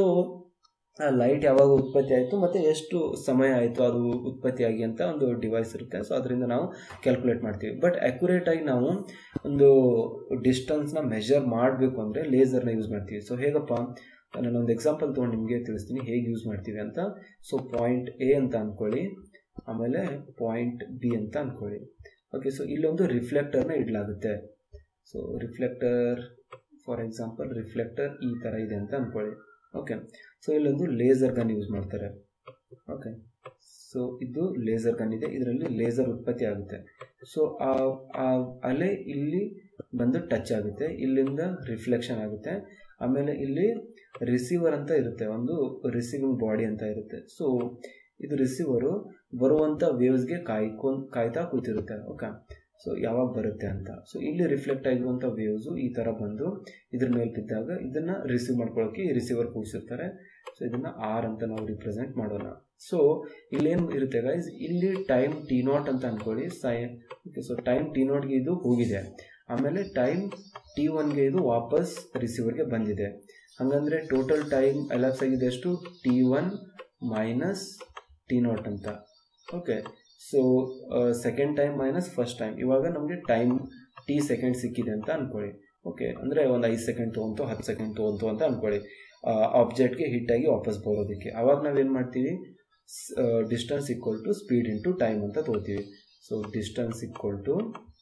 ಆ ಲೈಟ್ ಯಾವಾಗ ಉತ್ಪತ್ತಿ ಆಯಿತು ಮತ್ತು ಎಷ್ಟು ಸಮಯ ಆಯಿತು ಅದು ಉತ್ಪತ್ತಿಯಾಗಿ ಅಂತ ಒಂದು ಡಿವೈಸ್ ಇರುತ್ತೆ ಸೊ ಅದರಿಂದ ನಾವು ಕ್ಯಾಲ್ಕುಲೇಟ್ ಮಾಡ್ತೀವಿ ಬಟ್ ಆ್ಯಕ್ಯುರೇಟಾಗಿ ನಾವು ಒಂದು ಡಿಸ್ಟೆನ್ಸ್ನ ಮೆಜರ್ ಮಾಡಬೇಕು ಅಂದರೆ ಲೇಸರ್ನ ಯೂಸ್ ಮಾಡ್ತೀವಿ ಸೊ ಹೇಗಪ್ಪ ನಾನೊಂದು ಎಕ್ಸಾಂಪಲ್ ತೊಗೊಂಡು ನಿಮಗೆ ತಿಳಿಸ್ತೀನಿ ಹೇಗೆ ಯೂಸ್ ಮಾಡ್ತೀವಿ ಅಂತ ಸೊ ಪಾಯಿಂಟ್ ಎ ಅಂತ ಅಂದ್ಕೊಳ್ಳಿ ಆಮೇಲೆ ಪಾಯಿಂಟ್ ಬಿ ಅಂತ ಅಂದ್ಕೊಳ್ಳಿ ಓಕೆ ಸೊ ಇಲ್ಲೊಂದು ರಿಫ್ಲೆಕ್ಟರ್ನ ಇಡಲಾಗುತ್ತೆ so reflector for example reflector ಈ ಥರ ಇದೆ ಅಂತ ಅಂದ್ಕೊಳ್ಳಿ ಓಕೆ ಸೊ ಇಲ್ಲೊಂದು ಲೇಸರ್ ಗನ್ ಯೂಸ್ ಮಾಡ್ತಾರೆ ಓಕೆ ಸೊ ಇದು ಲೇಸರ್ ಗನ್ ಇದೆ ಇದರಲ್ಲಿ ಲೇಸರ್ ಉತ್ಪತ್ತಿ ಆಗುತ್ತೆ ಸೊ ಆ ಅಲೆ ಇಲ್ಲಿ ಬಂದು ಟಚ್ ಆಗುತ್ತೆ ಇಲ್ಲಿಂದ ರಿಫ್ಲೆಕ್ಷನ್ ಆಗುತ್ತೆ ಆಮೇಲೆ ಇಲ್ಲಿ ರಿಸೀವರ್ ಅಂತ ಇರುತ್ತೆ ಒಂದು ರಿಸೀವಿಂಗ್ ಬಾಡಿ ಅಂತ ಇರುತ್ತೆ ಸೊ ಇದು ರಿಸೀವರು ಬರುವಂಥ ವೇವ್ಸ್ಗೆ ಕಾಯ್ಕೊಂಡು ಕಾಯ್ತಾ ಕೂತಿರುತ್ತೆ ಓಕೆ ಸೊ ಯಾವಾಗ ಬರುತ್ತೆ ಅಂತ ಸೊ ಇಲ್ಲಿ ರಿಫ್ಲೆಕ್ಟ್ ಆಗಿರುವಂಥ ವೇವ್ಸು ಈ ಥರ ಬಂದು ಇದ್ರ ಮೇಲೆ ಬಿದ್ದಾಗ ಇದನ್ನು ರಿಸೀವ್ ಮಾಡ್ಕೊಳ್ಳೋಕೆ ಈ ರಿಸೀವರ್ ಕೂಡಿಸಿರ್ತಾರೆ ಸೊ ಇದನ್ನು ಆರ್ ಅಂತ ನಾವು ರಿಪ್ರೆಸೆಂಟ್ ಮಾಡೋಣ ಸೊ ಇಲ್ಲೇನು ಇರುತ್ತೆ ಗೈಸ್ ಇಲ್ಲಿ ಟೈಮ್ ಟಿ ನಾಟ್ ಅಂತ ಅಂದ್ಕೊಳ್ಳಿ say okay so time T ನಾಟ್ಗೆ ಇದು ಹೋಗಿದೆ ಆಮೇಲೆ ಟೈಮ್ ಟಿ ಒನ್ಗೆ ಇದು ವಾಪಸ್ ರಿಸೀವರ್ಗೆ ಬಂದಿದೆ ಹಾಗಂದರೆ ಟೋಟಲ್ ಟೈಮ್ ಎಲಾಪ್ಸ್ ಆಗಿದೆ ಎಷ್ಟು T one minus T naught ಅಂತ okay so second time minus first time ಇವಾಗ ನಮಗೆ ಟೈಮ್ ಟಿ ಸೆಕೆಂಡ್ ಸಿಕ್ಕಿದೆ ಅಂತ ಅಂದ್ಕೊಳ್ಳಿ ಓಕೆ ಅಂದರೆ ಒಂದು ಐದು ಸೆಕೆಂಡ್ ತೊಗೊಂತು ಹತ್ತು ಸೆಕೆಂಡ್ ತೊಗೊಂತು ಅಂತ ಅಂದ್ಕೊಳ್ಳಿ ಆಬ್ಜೆಕ್ಟ್ಗೆ ಹಿಟ್ಟಾಗಿ ವಾಪಸ್ ಬರೋದಕ್ಕೆ ಅವಾಗ ನಾವೇನು ಮಾಡ್ತೀವಿ distance equal to speed into time ಅಂತ ತೊಗೋತೀವಿ so distance equal to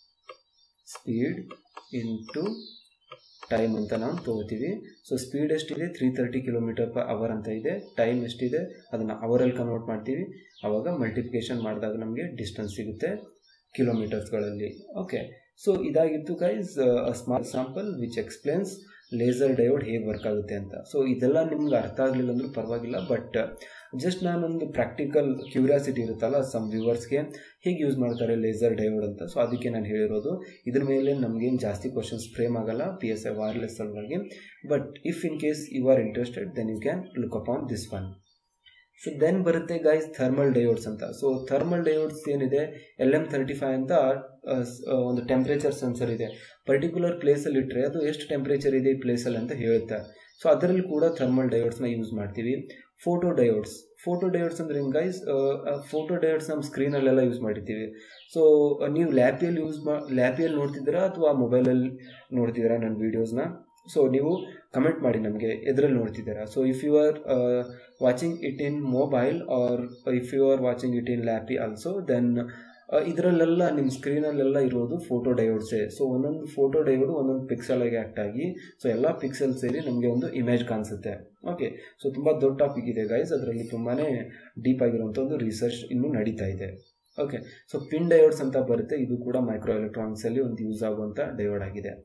speed into time ಅಂತ ನಾವು ತೊಗೋತೀವಿ ಸೊ ಸ್ಪೀಡ್ ಎಷ್ಟಿದೆ three thirty kilometre per hour ಅಂತ ಇದೆ ಟೈಮ್ ಎಷ್ಟಿದೆ ಅದನ್ನು ಅವರಲ್ಲಿ ಕನ್ವರ್ಟ್ ಮಾಡ್ತೀವಿ ಆವಾಗ ಮಲ್ಟಿಪ್ಲಿಕೇಶನ್ ಮಾಡಿದಾಗ ನಮಗೆ ಡಿಸ್ಟೆನ್ಸ್ ಸಿಗುತ್ತೆ ಕಿಲೋಮೀಟರ್ಸ್ಗಳಲ್ಲಿ ಓಕೆ ಸೊ ಇದಾಗಿತ್ತು guys small example which explains laser diode ಹೇಗೆ ವರ್ಕ್ ಆಗುತ್ತೆ ಅಂತ ಸೊ ಇದೆಲ್ಲ ನಿಮ್ಗೆ ಅರ್ಥ ಆಗಲಿಲ್ಲ ಅಂದ್ರೂ ಪರವಾಗಿಲ್ಲ ಬಟ್ ಜಸ್ಟ್ ನಾನೊಂದು ಪ್ರಾಕ್ಟಿಕಲ್ ಕ್ಯೂರಿಯಾಸಿಟಿ ಇರುತ್ತಲ್ಲ ಸಮ್ ವ್ಯೂವರ್ಸ್ಗೆ ಹೇಗೆ ಯೂಸ್ ಮಾಡ್ತಾರೆ ಲೇಸರ್ ಡಯೋಡ್ ಅಂತ ಸೊ ಅದಕ್ಕೆ ನಾನು ಹೇಳಿರೋದು ಇದ್ರ ಮೇಲೆ ನಮಗೇನು ಜಾಸ್ತಿ ಕ್ವಶನ್ಸ್ ಫ್ರೇಮ್ ಆಗಲ್ಲ ಪಿ ಎಸ್ ಐ ವೈರ್ಲೆಸ್ ಸಲುವಾಗಿ but if in case you are interested then you can look up on this one so then ಬರುತ್ತೆ ಗೈಸ್ ಥರ್ಮಲ್ ಡಯೋಡ್ಸ್ ಅಂತ ಸೊ ಥರ್ಮಲ್ ಡಯೋಡ್ಸ್ ಏನಿದೆ ಎಲ್ ಎಮ್ ಥರ್ಟಿ ಫೈವ್ ಅಂತ ಒಂದು temperature sensor ಇದೆ particular ಪ್ಲೇಸಲ್ಲಿ ಇಟ್ಟರೆ ಅದು ಎಷ್ಟು ಟೆಂಪ್ರೇಚರ್ ಇದೆ ಈ ಪ್ಲೇಸಲ್ಲಿ ಅಂತ ಹೇಳುತ್ತೆ ಸೊ ಅದರಲ್ಲಿ ಕೂಡ ಥರ್ಮಲ್ ಡಯೋಡ್ಸ್ನ ಯೂಸ್ ಮಾಡ್ತೀವಿ ಫೋಟೋ ಡಯೋಡ್ಸ್ ಫೋಟೋ ಡಯೋಡ್ಸ್ ಅಂದ್ರೆ ಹಿಂಗೆ ಗೈಸ್ ಫೋಟೋ ಡಯೋಡ್ಸ್ ನಮ್ಮ ಸ್ಕ್ರೀನಲ್ಲೆಲ್ಲ ಯೂಸ್ ಮಾಡಿರ್ತೀವಿ ಸೊ ನೀವು ಲ್ಯಾಪಿಯಲ್ಲಿ ಯೂಸ್ ಮಾ ಲ್ಯಾಪಿಯಲ್ಲಿ ನೋಡ್ತಿದ್ದೀರಾ ಅಥವಾ ಮೊಬೈಲಲ್ಲಿ ನೋಡ್ತಿದ್ದೀರಾ ನನ್ನ ವೀಡಿಯೋಸ್ನ ಸೊ ನೀವು ಕಮೆಂಟ್ ಮಾಡಿ ನಮಗೆ ಎದರಲ್ಲಿ ನೋಡ್ತಿದ್ದೀರಾ so if you are watching it in mobile or if you are watching it in lappy also then ಇದರಲ್ಲೆಲ್ಲ ನಿಮ್ಮ ಸ್ಕ್ರೀನಲ್ಲೆಲ್ಲ ಇರೋದು ಫೋಟೋ ಡಯೋಡ್ಸೇ ಸೊ ಒಂದೊಂದು ಫೋಟೋ ಡಯೋಡು ಒಂದೊಂದು ಪಿಕ್ಸೆಲಾಗಿ ಆ್ಯಕ್ಟ್ ಆಗಿ ಸೊ ಎಲ್ಲ ಪಿಕ್ಸೆಲ್ ಸೇರಿ ನಮಗೆ ಒಂದು ಇಮೇಜ್ ಕಾಣಿಸುತ್ತೆ ಓಕೆ ಸೊ ತುಂಬ ದೊಡ್ಡ ಟಾಪಿಕ್ ಇದೆ ಗೈಸ್ ಅದರಲ್ಲಿ ತುಂಬಾ ಡೀಪ್ ಆಗಿರುವಂಥ ಒಂದು ರಿಸರ್ಚ್ ಇನ್ನೂ ನಡೀತಾ ಇದೆ ಓಕೆ ಸೊ ಪಿನ್ ಡಯೋಡ್ಸ್ ಅಂತ ಬರುತ್ತೆ ಇದು ಕೂಡ ಮೈಕ್ರೋ ಎಲೆಕ್ಟ್ರಾನಿಕ್ಸಲ್ಲಿ ಒಂದು ಯೂಸ್ ಆಗುವಂಥ ಡಯೋಡ್ ಆಗಿದೆ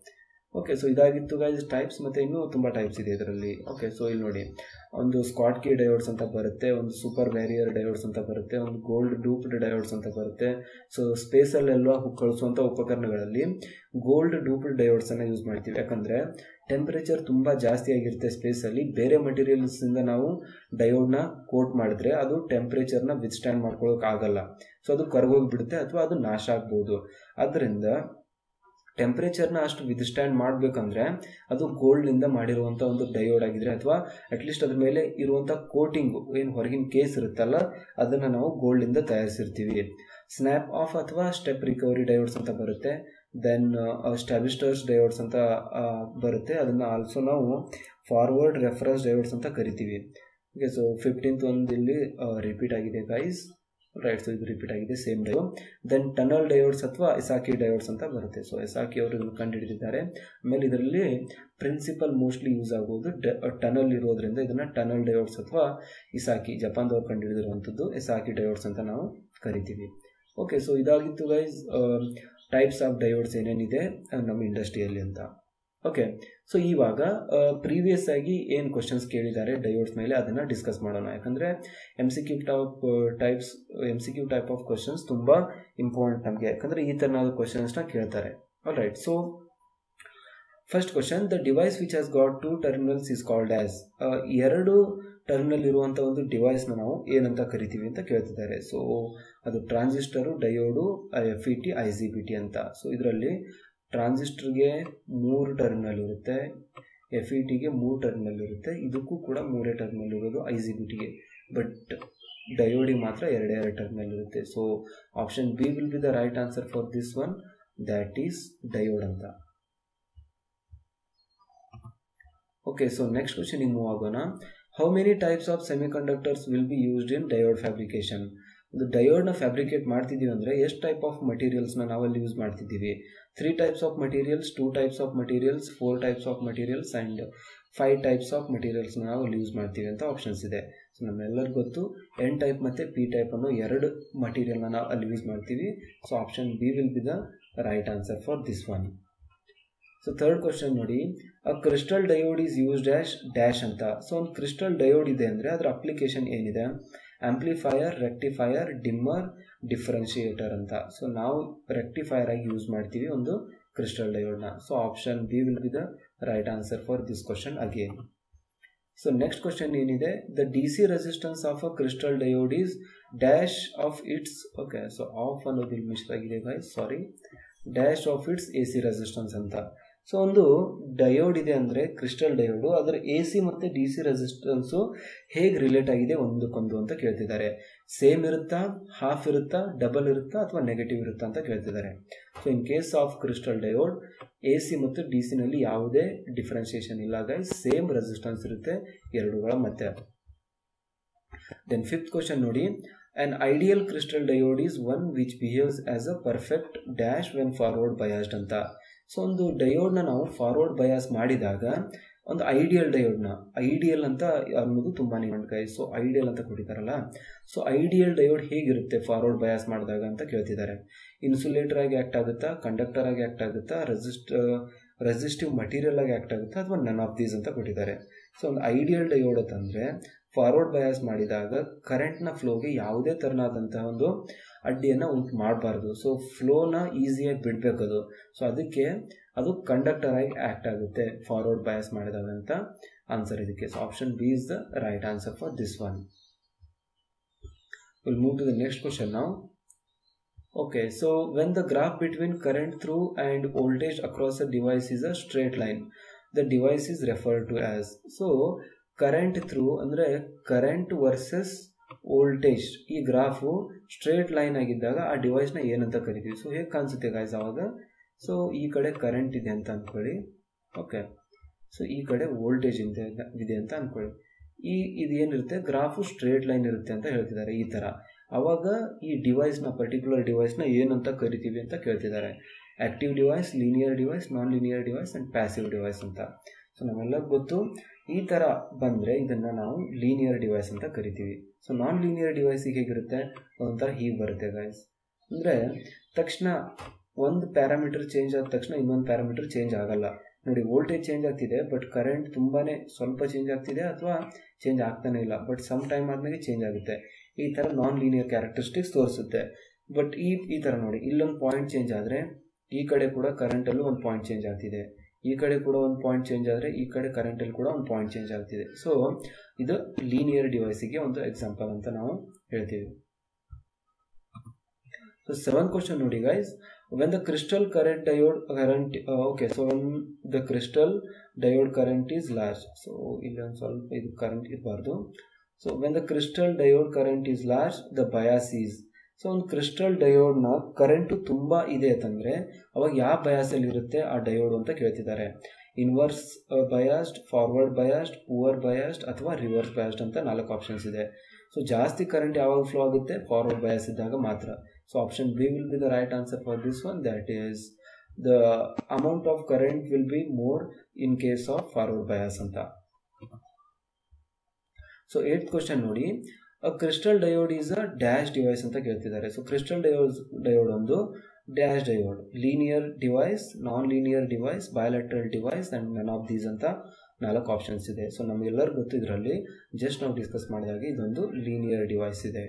ಓಕೆ ಸೊ ಇದಾಗಿತ್ತು ಗೈಸ್ ಟೈಪ್ಸ್ ಮತ್ತು ಇನ್ನೂ ತುಂಬ ಟೈಪ್ಸ್ ಇದೆ ಇದರಲ್ಲಿ ಓಕೆ ಸೊ ಇಲ್ಲಿ ನೋಡಿ ಒಂದು ಸ್ಕಾಟ್ ಕೀ ಡಯೋಡ್ಸ್ ಅಂತ ಬರುತ್ತೆ ಒಂದು ಸೂಪರ್ ವ್ಯಾರಿಯರ್ ಡಯೋಡ್ಸ್ ಅಂತ ಬರುತ್ತೆ ಒಂದು ಗೋಲ್ಡ್ ಡೂಪ್ಡ್ ಡಯೋಡ್ಸ್ ಅಂತ ಬರುತ್ತೆ ಸೊ ಸ್ಪೇಸಲ್ಲೆಲ್ಲ ಕಳಿಸುವಂಥ ಉಪಕರಣಗಳಲ್ಲಿ ಗೋಲ್ಡ್ ಡೂಪ್ಡ್ ಡಯೋಡ್ಸನ್ನು ಯೂಸ್ ಮಾಡ್ತೀವಿ ಯಾಕಂದರೆ ಟೆಂಪ್ರೇಚರ್ ತುಂಬ ಜಾಸ್ತಿ ಆಗಿರುತ್ತೆ ಸ್ಪೇಸಲ್ಲಿ ಬೇರೆ ಮಟೀರಿಯಲ್ಸಿಂದ ನಾವು ಡಯೋಡ್ನ ಕೋಟ್ ಮಾಡಿದ್ರೆ ಅದು ಟೆಂಪ್ರೇಚರ್ನ ವಿತ್ಸ್ಟ್ಯಾಂಡ್ ಮಾಡ್ಕೊಳ್ಳೋಕ್ಕಾಗಲ್ಲ ಸೊ ಅದು ಕರ್ಗೋಗ್ಬಿಡುತ್ತೆ ಅಥವಾ ಅದು ನಾಶ ಆಗ್ಬೋದು ಆದ್ದರಿಂದ ಟೆಂಪ್ರೇಚರ್ನ ಅಷ್ಟು ವಿದ್ಸ್ಟ್ಯಾಂಡ್ ಮಾಡಬೇಕಂದ್ರೆ ಅದು ಗೋಲ್ಡ್ನಿಂದ ಮಾಡಿರುವಂಥ ಒಂದು ಡಯೋಡ್ ಆಗಿದ್ರೆ ಅಥವಾ ಅಟ್ಲೀಸ್ಟ್ ಅದ್ರ ಮೇಲೆ ಇರುವಂಥ ಕೋಟಿಂಗು ಏನು ಹೊರಗಿನ ಕೇಸ್ ಇರುತ್ತಲ್ಲ ಅದನ್ನು ನಾವು ಗೋಲ್ಡಿಂದ ತಯಾರಿಸಿರ್ತೀವಿ ಸ್ನ್ಯಾಪ್ ಆಫ್ ಅಥವಾ ಸ್ಟೆಪ್ ರಿಕವರಿ ಡಯೋಡ್ಸ್ ಅಂತ ಬರುತ್ತೆ ದೆನ್ ಸ್ಟ್ಯಾಬಿಸ್ಟರ್ಸ್ ಡಯೋಡ್ಸ್ ಅಂತ ಬರುತ್ತೆ ಅದನ್ನು ಆಲ್ಸೋ ನಾವು ಫಾರ್ವರ್ಡ್ ರೆಫರೆನ್ಸ್ ಡಯೋಡ್ಸ್ ಅಂತ ಕರಿತೀವಿ ಓಕೆ ಸೊ ಫಿಫ್ಟೀನ್ತ್ ಒಂದು ಇಲ್ಲಿ ರಿಪೀಟ್ ಆಗಿದೆ ಗೈಸ್ ರೈಟ್ ಸೊ ಇದು ರಿಪೀಟ್ ಆಗಿದೆ ಸೇಮ್ ಡಯೋ ದೆನ್ ಟನಲ್ ಡಯೋಡ್ಸ್ ಅಥವಾ ಎಸಾಕಿ ಡಯೋಡ್ಸ್ ಅಂತ ಬರುತ್ತೆ ಸೊ ಎಸಾಕಿ ಅವರು ಇದನ್ನು ಕಂಡುಹಿಡಿದಿದ್ದಾರೆ ಆಮೇಲೆ ಇದರಲ್ಲಿ ಪ್ರಿನ್ಸಿಪಲ್ ಮೋಸ್ಟ್ಲಿ ಯೂಸ್ ಆಗೋದು ಡ ಟನಲ್ ಇರೋದ್ರಿಂದ ಇದನ್ನು ಟನಲ್ ಡಯೋಡ್ಸ್ ಅಥವಾ ಇಸಾಕಿ ಜಪಾನ್ದವ್ರು ಕಂಡುಹಿಡಿದಿರುವಂಥದ್ದು ಎಸಾಕಿ ಡಯೋಡ್ಸ್ ಅಂತ ನಾವು ಕರಿತೀವಿ ಓಕೆ ಸೊ ಇದಾಗಿತ್ತು ಗೈಸ್ ಟೈಪ್ಸ್ ಆಫ್ ಡಯೋಡ್ಸ್ ಏನೇನಿದೆ ನಮ್ಮ ಇಂಡಸ್ಟ್ರಿಯಲ್ಲಿ ಅಂತ ಓಕೆ ಸೊ ಇವಾಗ ಪ್ರೀವಿಯಸ್ ಆಗಿ ಏನು ಕ್ವಶನ್ಸ್ ಕೇಳಿದ್ದಾರೆ ಡಯೋಡ್ಸ್ ಮೇಲೆ ಅದನ್ನು ಡಿಸ್ಕಸ್ ಮಾಡೋಣ ಯಾಕಂದರೆ M C Q type types M C Q type of questions ತುಂಬ ಇಂಪಾರ್ಟೆಂಟ್ ನಮಗೆ ಯಾಕಂದರೆ ಈ ಥರನಾದ ಕ್ವಶನ್ಸ್ನ ಕೇಳ್ತಾರೆ all right so first question the device which has got two terminals is called as ಎರಡು ಟರ್ಮಿನಲ್ ಇರುವಂಥ ಒಂದು ಡಿವೈಸ್ನ ನಾವು ಏನಂತ ಕರಿತೀವಿ ಅಂತ ಕೇಳ್ತಿದ್ದಾರೆ ಸೊ ಅದು transistor diode F E T I C B T ಅಂತ ಸೊ ಇದರಲ್ಲಿ ಟ್ರಾನ್ಸಿಸ್ಟರ್ಗೆ ಮೂರು ಟರ್ಮಿನಲ್ ಇರುತ್ತೆ ಎಫ್ ಇ ಟಿಗೆ ಮೂರು ಟರ್ಮಿನಲ್ ಇರುತ್ತೆ ಇದಕ್ಕೂ ಕೂಡ ಮೂರೇ ಟರ್ಮಿನಲ್ ಇರೋದು ಐ ಸಿ ಬಿ ಟಿಗೆ ಬಟ್ ಡಯೋಡಿಗೆ ಮಾತ್ರ ಎರಡೇ ಎರಡು ಟರ್ಮಿನಲ್ ಇರುತ್ತೆ so option B will be the right answer for this one that is diode ಅಂತ ಓಕೆ ಸೊ ನೆಕ್ಸ್ಟ್ ಕ್ವಶನಿಗೆ ಮೂವ್ ಆಗೋಣ how many types of semiconductors will be used in diode fabrication ಒಂದು ಡಯೋಡ್ನ ಫ್ಯಾಬ್ರಿಕೇಟ್ ಮಾಡ್ತಿದ್ದೀವಿ ಅಂದರೆ ಎಷ್ಟು type of ಮಟೀರಿಯಲ್ಸ್ನ ನಾವಲ್ಲಿ use ಮಾಡ್ತಿದ್ದೀವಿ three types of materials two types of materials four types of materials and five types of ಮಟೀರಿಯಲ್ಸ್ನ ನಾವು ಅಲ್ಲಿ ಯೂಸ್ ಮಾಡ್ತೀವಿ ಅಂತ ಆಪ್ಷನ್ಸ್ ಇದೆ ಸೊ ನಮ್ಮೆಲ್ಲರಿಗೂ ಗೊತ್ತು ಎನ್ ಟೈಪ್ ಮತ್ತು ಪಿ ಟೈಪ್ ಅನ್ನೋ ಎರಡು ಮಟೀರಿಯಲ್ನ ನಾವು ಅಲ್ಲಿ ಯೂಸ್ ಮಾಡ್ತೀವಿ so option B will be the right answer for this one so third question ನೋಡಿ a crystal diode is use dash dash ಅಂತ ಸೊ ಒಂದು ಕ್ರಿಸ್ಟಲ್ ಡಯೋಡ್ ಇದೆ ಅಂದರೆ ಅದರ ಅಪ್ಲಿಕೇಶನ್ ಏನಿದೆ ಆಂಪ್ಲಿಫೈಯರ್ ರೆಕ್ಟಿಫೈಯರ್ ಡಿಮ್ಮರ್ ಡಿಫ್ರೆನ್ಷಿಯೇಟರ್ ಅಂತ ಸೊ ನಾವು ರೆಕ್ಟಿಫೈಯರ್ ಆಗಿ ಯೂಸ್ ಮಾಡ್ತೀವಿ ಒಂದು ಕ್ರಿಸ್ಟಲ್ ಡಯೋಡ್ನ so option B will be the right answer for this question again so next question ಏನಿದೆ the D C resistance of a crystal diode is dash of its okay so of ಅನ್ನೋದು ಇಲ್ಲಿ miss ಆಗಿದೆ guys sorry dash of its A C resistance ಅಂತ so ಒಂದು diode ಇದೆ ಅಂದರೆ crystal diode ಅದರ A C ಮತ್ತು ಡಿ ಸಿ ರೆಸಿಸ್ಟೆನ್ಸು ಹೇಗೆ ರಿಲೇಟ್ ಆಗಿದೆ ಒಂದಕ್ಕೊಂದು ಅಂತ ಕೇಳ್ತಿದ್ದಾರೆ ಸೇಮ್ ಇರುತ್ತಾ ಹಾಫ್ ಇರುತ್ತಾ ಡಬಲ್ ಇರುತ್ತಾ ಅಥವಾ ನೆಗೆಟಿವ್ ಇರುತ್ತಾ ಅಂತ ಕೇಳ್ತಿದ್ದಾರೆ so in case of crystal diode A C ಮತ್ತು ಡಿ ಸಿನಲ್ಲಿ ಯಾವುದೇ ಡಿಫ್ರೆನ್ಸಿಯೇಷನ್ ಇಲ್ಲ ಗೈಸ್ ಸೇಮ್ ರೆಸಿಸ್ಟೆನ್ಸ್ ಇರುತ್ತೆ ಎರಡುಗಳ ಮಧ್ಯೆ ದೆನ್ ಫಿಫ್ತ್ ಕ್ವಶನ್ ನೋಡಿ An ideal crystal diode is one which behaves as a perfect dash when forward biased ಅಂತ so ಒಂದು ಡಯೋಡ್ನ ನಾವು ಫಾರ್ವರ್ಡ್ ಬಯಾಸ್ ಮಾಡಿದಾಗ ಒಂದು ಐಡಿಯಲ್ ಡಯೋಡ್ನ ಐಡಿಯಲ್ ಅಂತ ಅನ್ನೋದು ತುಂಬಾ ಗೈ ಸೊ ಐಡಿಯಲ್ ಅಂತ ಕೊಟ್ಟಿದ್ದಾರಲ್ಲ ಸೊ ಐಡಿಯಲ್ ಡಯೋಡ್ ಹೇಗಿರುತ್ತೆ ಫಾರ್ವರ್ಡ್ ಬಯಾಸ್ ಮಾಡಿದಾಗ ಅಂತ ಕೇಳ್ತಿದ್ದಾರೆ ಇನ್ಸುಲೇಟರ್ ಆಗಿ ಆ್ಯಕ್ಟ್ ಆಗುತ್ತಾ ಕಂಡಕ್ಟರ್ ಆಗಿ ಆ್ಯಕ್ಟ್ ಆಗುತ್ತಾ ರೆಸಿಸ್ಟ್ ರೆಸಿಸ್ಟಿವ್ ಮಟೀರಿಯಲ್ ಆಗಿ ಆ್ಯಕ್ಟ್ ಆಗುತ್ತಾ ಅಥವಾ ನನ್ ಆಫ್ ದೀಸ್ ಅಂತ ಕೊಟ್ಟಿದ್ದಾರೆ ಸೊ ಒಂದು ಐಡಿಯಲ್ ಡಯೋಡ್ ಅಂತಂದರೆ ಫಾರ್ವರ್ಡ್ ಬಯಾಸ್ ಮಾಡಿದಾಗ ಕರೆಂಟ್ನ ಫ್ಲೋಗೆ ಯಾವುದೇ ಥರನಾದಂತಹ ಒಂದು ಅಡ್ಡಿಯನ್ನು ಉಂಟು ಮಾಡಬಾರ್ದು ಸೊ ಫ್ಲೋನ ಈಸಿಯಾಗಿ ಬಿಡಬೇಕು ಅದು ಸೊ ಅದಕ್ಕೆ ಅದು ಕಂಡಕ್ಟರ್ ಆಗಿ ಆ್ಯಕ್ಟ್ ಆಗುತ್ತೆ ಫಾರ್ವರ್ಡ್ ಬಯಾಸ್ ಮಾಡಿದಾಗ ಅಂತ ಆನ್ಸರ್ ಇದಕ್ಕೆ so option B is the right answer for this one will move to the next question ನಾವು Okay, so when the graph between current through and voltage across a device is a straight line, the device is referred to as. So, current through ಅಂದರೆ current versus voltage ಈ graph straight line ಆಗಿದ್ದಾಗ ಆ ಡಿವೈಸ್ನ ಏನಂತ ಕರಿತೀವಿ so ಹೇಗೆ ಕಾಣಿಸುತ್ತೆ guys ಆವಾಗ so ಈ ಕಡೆ ಕರೆಂಟ್ ಇದೆ ಅಂತ ಅಂದ್ಕೊಳ್ಳಿ ಓಕೆ ಸೊ ಈ ಕಡೆ ವೋಲ್ಟೇಜ್ ಇದೆ ಇದೆ ಅಂತ ಅಂದ್ಕೊಳ್ಳಿ ಈ ಇದು ಏನಿರುತ್ತೆ ಗ್ರಾಫು ಸ್ಟ್ರೇಟ್ ಲೈನ್ ಇರುತ್ತೆ ಅಂತ ಹೇಳ್ತಿದ್ದಾರೆ ಈ ಥರ ಆವಾಗ ಈ ಡಿವೈಸ್ನ ಪರ್ಟಿಕ್ಯುಲರ್ ಡಿವೈಸ್ನ ಏನಂತ ಕರಿತೀವಿ ಅಂತ ಕೇಳ್ತಿದ್ದಾರೆ active device linear device non linear device and passive device ಅಂತ ಸೊ ನಮ್ಮೆಲ್ಲ ಗೊತ್ತು ಈ ಥರ ಬಂದರೆ ಇದನ್ನು ನಾವು ಲೀನಿಯರ್ ಡಿವೈಸ್ ಅಂತ ಕರಿತೀವಿ ಸೊ ನಾನ್ ಲೀನಿಯರ್ ಡಿವೈಸಿಗೆ ಹೇಗಿರುತ್ತೆ ಒಂಥರ ಹೀಗೆ ಬರುತ್ತೆ ಗೈಸ್ ಅಂದರೆ ತಕ್ಷಣ ಒಂದು ಪ್ಯಾರಾಮೀಟರ್ ಚೇಂಜ್ ಆದ ತಕ್ಷಣ ಇನ್ನೊಂದು ಪ್ಯಾರಾಮೀಟರ್ ಚೇಂಜ್ ಆಗಲ್ಲ ನೋಡಿ ವೋಲ್ಟೇಜ್ ಚೇಂಜ್ ಆಗ್ತಿದೆ ಬಟ್ ಕರೆಂಟ್ ತುಂಬಾ ಸ್ವಲ್ಪ ಚೇಂಜ್ ಆಗ್ತಿದೆ ಅಥವಾ ಚೇಂಜ್ ಆಗ್ತಾನೆ ಇಲ್ಲ ಬಟ್ ಸಮ್ ಟೈಮ್ ಆದಮೇಲೆ ಚೇಂಜ್ ಆಗುತ್ತೆ ಈ ಥರ ನಾನ್ ಲೀನಿಯರ್ ಕ್ಯಾರೆಕ್ಟರಿಸ್ಟಿಕ್ಸ್ ತೋರಿಸುತ್ತೆ ಬಟ್ ಈ ಈ ಥರ ನೋಡಿ ಇಲ್ಲೊಂದು ಪಾಯಿಂಟ್ ಚೇಂಜ್ ಆದರೆ ಈ ಕಡೆ ಕೂಡ ಕರೆಂಟಲ್ಲೂ ಒಂದು ಪಾಯಿಂಟ್ ಚೇಂಜ್ ಆಗ್ತಿದೆ ಈ ಕಡೆ ಕೂಡ ಒಂದು ಪಾಯಿಂಟ್ ಚೇಂಜ್ ಆದರೆ ಈ ಕಡೆ ಕರೆಂಟಲ್ಲಿ ಕೂಡ ಒಂದು ಪಾಯಿಂಟ್ ಚೇಂಜ್ ಆಗ್ತಿದೆ ಸೊ ಇದು ಲೀನಿಯರ್ ಡಿವೈಸಿಗೆ ಒಂದು ಎಕ್ಸಾಂಪಲ್ ಅಂತ ನಾವು ಹೇಳ್ತೀವಿ ಸೊ ಸೆವೆನ್ ಕ್ವಶನ್ ನೋಡಿ guys when the crystal current diode current uh, okay so when the crystal diode current is large so ಇಲ್ಲಿ ಒಂದು ಸ್ವಲ್ಪ ಇದು ಕರೆಂಟ್ ಇರಬಾರ್ದು so when the crystal diode current is large the bias is so ಒಂದು crystal ಡಯೋಡ್ನ current ತುಂಬ ಇದೆ ಅಂತಂದರೆ ಅವಾಗ ಯಾವ ಬಯಾಸಲ್ಲಿ ಇರುತ್ತೆ ಆ ಡಯೋಡ್ ಅಂತ ಕೇಳ್ತಿದ್ದಾರೆ inverse biased forward biased poor biased ಅಥವಾ ರಿವರ್ಸ್ ಬಯಾಸ್ಡ್ ಅಂತ ನಾಲ್ಕು ಆಪ್ಷನ್ಸ್ ಇದೆ ಸೊ ಜಾಸ್ತಿ ಕರೆಂಟ್ ಯಾವಾಗ ಫ್ಲೋ ಆಗುತ್ತೆ ಫಾರ್ವರ್ಡ್ ಬಯಾಸ್ ಇದ್ದಾಗ ಮಾತ್ರ so option B will be the right answer for this one that is the amount of current will be more in case of forward bias ಅಂತ so eight question ನೋಡಿ crystal diode is a dash device ಅಂತ ಕೇಳ್ತಿದ್ದಾರೆ so crystal diode diode ಒಂದು dash diode linear device non linear device bilateral device and none of these ಅಂತ ನಾಲ್ಕು options ಇದೆ so ನಮಗೆಲ್ಲರೂ ಗೊತ್ತು ಇದರಲ್ಲಿ ಜಸ್ಟ್ ನಾವು ಡಿಸ್ಕಸ್ ಮಾಡಿದಾಗ ಇದೊಂದು ಲೀನಿಯರ್ ಡಿವೈಸ್ ಇದೆ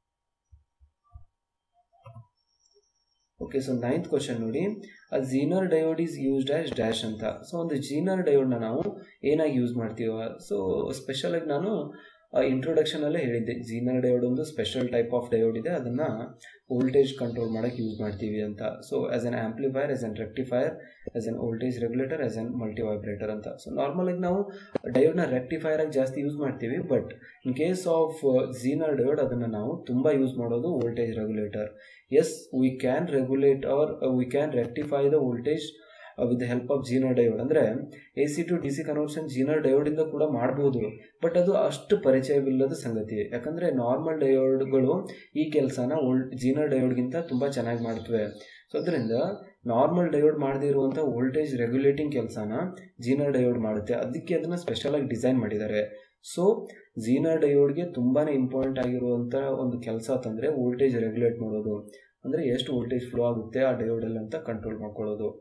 ಓಕೆ ಸೊ ನೈನ್ತ್ ಕ್ವಶನ್ ನೋಡಿ a zener diode is used as dash ಅಂತ ಸೊ ಒಂದು ಜೀನರ್ ಡಯೋಡ್ನ ನಾವು ಏನಾಗಿ ಯೂಸ್ ಮಾಡ್ತೀವ ಸೊ ಸ್ಪೆಷಲಾಗಿ ನಾನು ಇಂಟ್ರೊಡಕ್ಷನಲ್ಲೇ ಹೇಳಿದ್ದೆ ಜೀನರ್ ಡಯೋಡ್ ಒಂದು ಸ್ಪೆಷಲ್ ಟೈಪ್ ಆಫ್ ಡಯೋಡ್ ಇದೆ ಅದನ್ನು ವೋಲ್ಟೇಜ್ ಕಂಟ್ರೋಲ್ ಮಾಡೋಕ್ಕೆ ಯೂಸ್ ಮಾಡ್ತೀವಿ ಅಂತ so as an amplifier as an rectifier as an voltage regulator as an multi vibrator ಅಂತ ಸೊ ನಾರ್ಮಲಾಗಿ ನಾವು ಡಯೋಡ್ನ ರೆಕ್ಟಿಫೈರ್ ಆಗಿ ಜಾಸ್ತಿ ಯೂಸ್ ಮಾಡ್ತೀವಿ but in case of zener diode ಅದನ್ನು ನಾವು ತುಂಬ ಯೂಸ್ ಮಾಡೋದು voltage regulator as we can regulate or we can rectify the voltage with the help of zener diode ಅಂದರೆ A C to D C conversion zener ಡಯೋಡಿಂದ ಕೂಡ ಮಾಡ್ಬೋದು but ಅದು ಅಷ್ಟು ಪರಿಚಯವಿಲ್ಲದ ಸಂಗತಿ ಯಾಕಂದರೆ ನಾರ್ಮಲ್ ಡಯೋಡ್ಗಳು ಈ ಕೆಲಸನ ಓಲ್ಡ್ ಜೀನರ್ ಡಯೋಡ್ಗಿಂತ ತುಂಬ ಚೆನ್ನಾಗಿ ಮಾಡ್ತವೆ ಸೊ ಅದರಿಂದ ನಾರ್ಮಲ್ ಡಯೋಡ್ ಮಾಡದೇ ಇರುವಂಥ ವೋಲ್ಟೇಜ್ ರೆಗ್ಯುಲೇಟಿಂಗ್ ಕೆಲಸನ ಜೀನರ್ ಡಯೋಡ್ ಮಾಡುತ್ತೆ ಅದಕ್ಕೆ ಅದನ್ನು ಸ್ಪೆಷಲಾಗಿ ಡಿಸೈನ್ ಮಾಡಿದ್ದಾರೆ ಸೊ ಜೀನರ್ ಡಯೋಡ್ಗೆ ತುಂಬಾ ಇಂಪಾರ್ಟೆಂಟ್ ಆಗಿರುವಂಥ ಒಂದು ಕೆಲಸ ಅಂತಂದರೆ ವೋಲ್ಟೇಜ್ ರೆಗ್ಯುಲೇಟ್ ಮಾಡೋದು ಅಂದರೆ ಎಷ್ಟು ವೋಲ್ಟೇಜ್ ಫ್ಲೋ ಆಗುತ್ತೆ ಆ ಡಯೋಡಲ್ಲಿ ಅಂತ ಕಂಟ್ರೋಲ್ ಮಾಡ್ಕೊಳ್ಳೋದು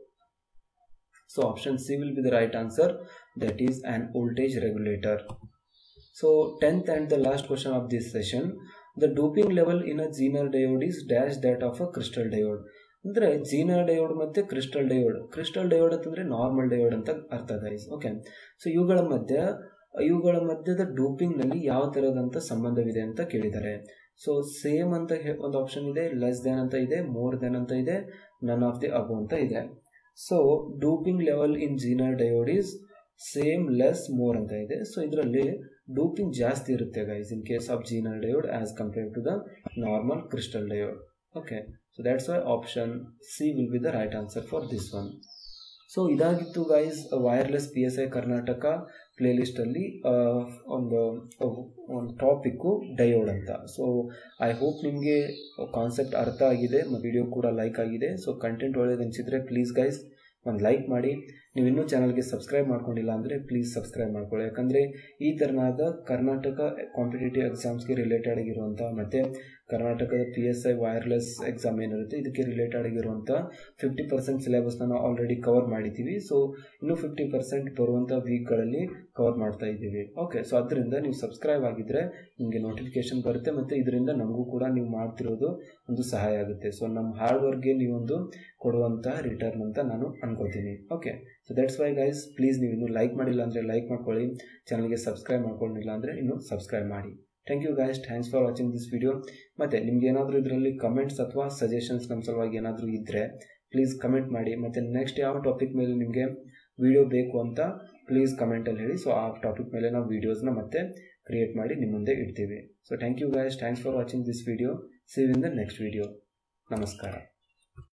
So option C will be the right answer that is an voltage regulator. So 10th and the last question of this session the doping level in a Zener diode is dash that of a crystal diode. ಅಂದರೆ zener diode ಮತ್ತು crystal diode crystal diode ಅಂತಂದರೆ normal diode ಅಂತ ಅರ್ಥ guys so so ಇವುಗಳ ಮಧ್ಯ ಇವುಗಳ ಮಧ್ಯದ ಡೋಪಿಂಗ್ನಲ್ಲಿ ಯಾವ ಥರದಂಥ ಸಂಬಂಧವಿದೆ ಅಂತ ಕೇಳಿದ್ದಾರೆ ಸೊ ಸೇಮ್ ಅಂತ ಒಂದು ಆಪ್ಷನ್ ಇದೆ ಲೆಸ್ ದೆನ್ ಅಂತ ಇದೆ ಮೋರ್ ದೆನ್ ಅಂತ ಇದೆ ನನ್ ಆಫ್ ದಿ ಅಬೋ ಅಂತ ಇದೆ so doping level in zener diode is same less more ಅಂತ ಇದೆ ಸೊ ಇದರಲ್ಲಿ ಡೂಪಿಂಗ್ ಜಾಸ್ತಿ ಇರುತ್ತೆ guys in case of zener diode as compare to the normal crystal diode okay so that's why option C will be the right answer for this one so ಇದಾಗಿತ್ತು guys wireless P S I Karnataka ಪ್ಲೇಲಿಸ್ಟಲ್ಲಿ ಒಂದು ಒಂದು topic diode ಅಂತ so I hope ನಿಮಗೆ concept ಅರ್ಥ ಆಗಿದೆ ಮತ್ತು video ಕೂಡ ಲೈಕ್ ಆಗಿದೆ ಸೊ ಕಂಟೆಂಟ್ ಒಳ್ಳೇದು ಅನಿಸಿದರೆ ಪ್ಲೀಸ್ ಗೈಸ್ ಒಂದು ಲೈಕ್ ಮಾಡಿ ನೀವು ಇನ್ನೂ ಚಾನಲ್ಗೆ ಸಬ್ಸ್ಕ್ರೈಬ್ ಮಾಡ್ಕೊಂಡಿಲ್ಲ ಅಂದರೆ ಪ್ಲೀಸ್ ಸಬ್ಸ್ಕ್ರೈಬ್ ಮಾಡ್ಕೊಳ್ಳಿ ಯಾಕಂದರೆ ಈ ಥರನಾದ ಕರ್ನಾಟಕ ಕಾಂಪಿಟೇಟಿವ್ ಎಕ್ಸಾಮ್ಸ್ಗೆ ರಿಲೇಟೆಡ್ ಆಗಿರುವಂಥ ಮತ್ತು ಕರ್ನಾಟಕದ P S I wireless exam ಏನಿರುತ್ತೆ ಇದಕ್ಕೆ ರಿಲೇಟೆಡ್ ಆಗಿರುವಂಥ ಫಿಫ್ಟಿ ಪರ್ಸೆಂಟ್ ಸಿಲೆಬಸ್ನ ನಾವು ಆಲ್ರೆಡಿ ಕವರ್ ಮಾಡಿದ್ದೀವಿ ಸೊ ಇನ್ನೂ ಫಿಫ್ಟಿ ಪರ್ಸೆಂಟ್ ಬರುವಂಥ ವೀಕ್ಗಳಲ್ಲಿ ಕವರ್ ಮಾಡ್ತಾ ಇದ್ದೀವಿ ಓಕೆ ಸೊ ಅದರಿಂದ ನೀವು ಸಬ್ಸ್ಕ್ರೈಬ್ ಆಗಿದ್ದರೆ ನಿಮಗೆ ನೋಟಿಫಿಕೇಶನ್ ಬರುತ್ತೆ ಮತ್ತು ಇದರಿಂದ ನಮಗೂ ಕೂಡ ನೀವು ಮಾಡ್ತಿರೋದು ಒಂದು ಸಹಾಯ ಆಗುತ್ತೆ ಸೊ ನಮ್ಮ ಹಾರ್ಡ್ ವರ್ಕ್ಗೆ ನೀವೊಂದು ಕೊಡುವಂಥ ರಿಟರ್ನ್ ಅಂತ ನಾನು ಅನ್ಕೋತೀನಿ okay so that's why guys please ನೀವು ಇನ್ನೂ ಲೈಕ್ ಮಾಡಿಲ್ಲ ಅಂದರೆ ಲೈಕ್ ಮಾಡ್ಕೊಳ್ಳಿ ಚಾನಲ್ಗೆ ಸಬ್ಸ್ಕ್ರೈಬ್ ಮಾಡ್ಕೊಂಡಿಲ್ಲ ಅಂದರೆ ಇನ್ನೂ ಸಬ್ಸ್ಕ್ರೈಬ್ ಮಾಡಿ thank you guys thanks for watching this video ಮತ್ತು ನಿಮ್ಗೆ ಏನಾದರೂ ಇದರಲ್ಲಿ ಕಮೆಂಟ್ಸ್ ಅಥವಾ ಸಜೆಷನ್ಸ್ ನಮ್ಮ ಸಲುವಾಗಿ ಏನಾದರೂ ಇದ್ದರೆ ಪ್ಲೀಸ್ ಕಮೆಂಟ್ ಮಾಡಿ ಮತ್ತು ನೆಕ್ಸ್ಟ್ ಯಾವ ಟಾಪಿಕ್ ಮೇಲೆ ನಿಮಗೆ ವಿಡಿಯೋ ಬೇಕು ಅಂತ ಪ್ಲೀಸ್ ಕಮೆಂಟಲ್ಲಿ ಹೇಳಿ ಸೊ ಆ ಟಾಪಿಕ್ ಮೇಲೆ ನಾವು ವೀಡಿಯೋಸ್ನ ಮತ್ತೆ ಕ್ರಿಯೇಟ್ ಮಾಡಿ ನಿಮ್ಮ ಮುಂದೆ ಇಡ್ತೀವಿ so thank you guys thanks for watching this video see in the next video ನಮಸ್ಕಾರ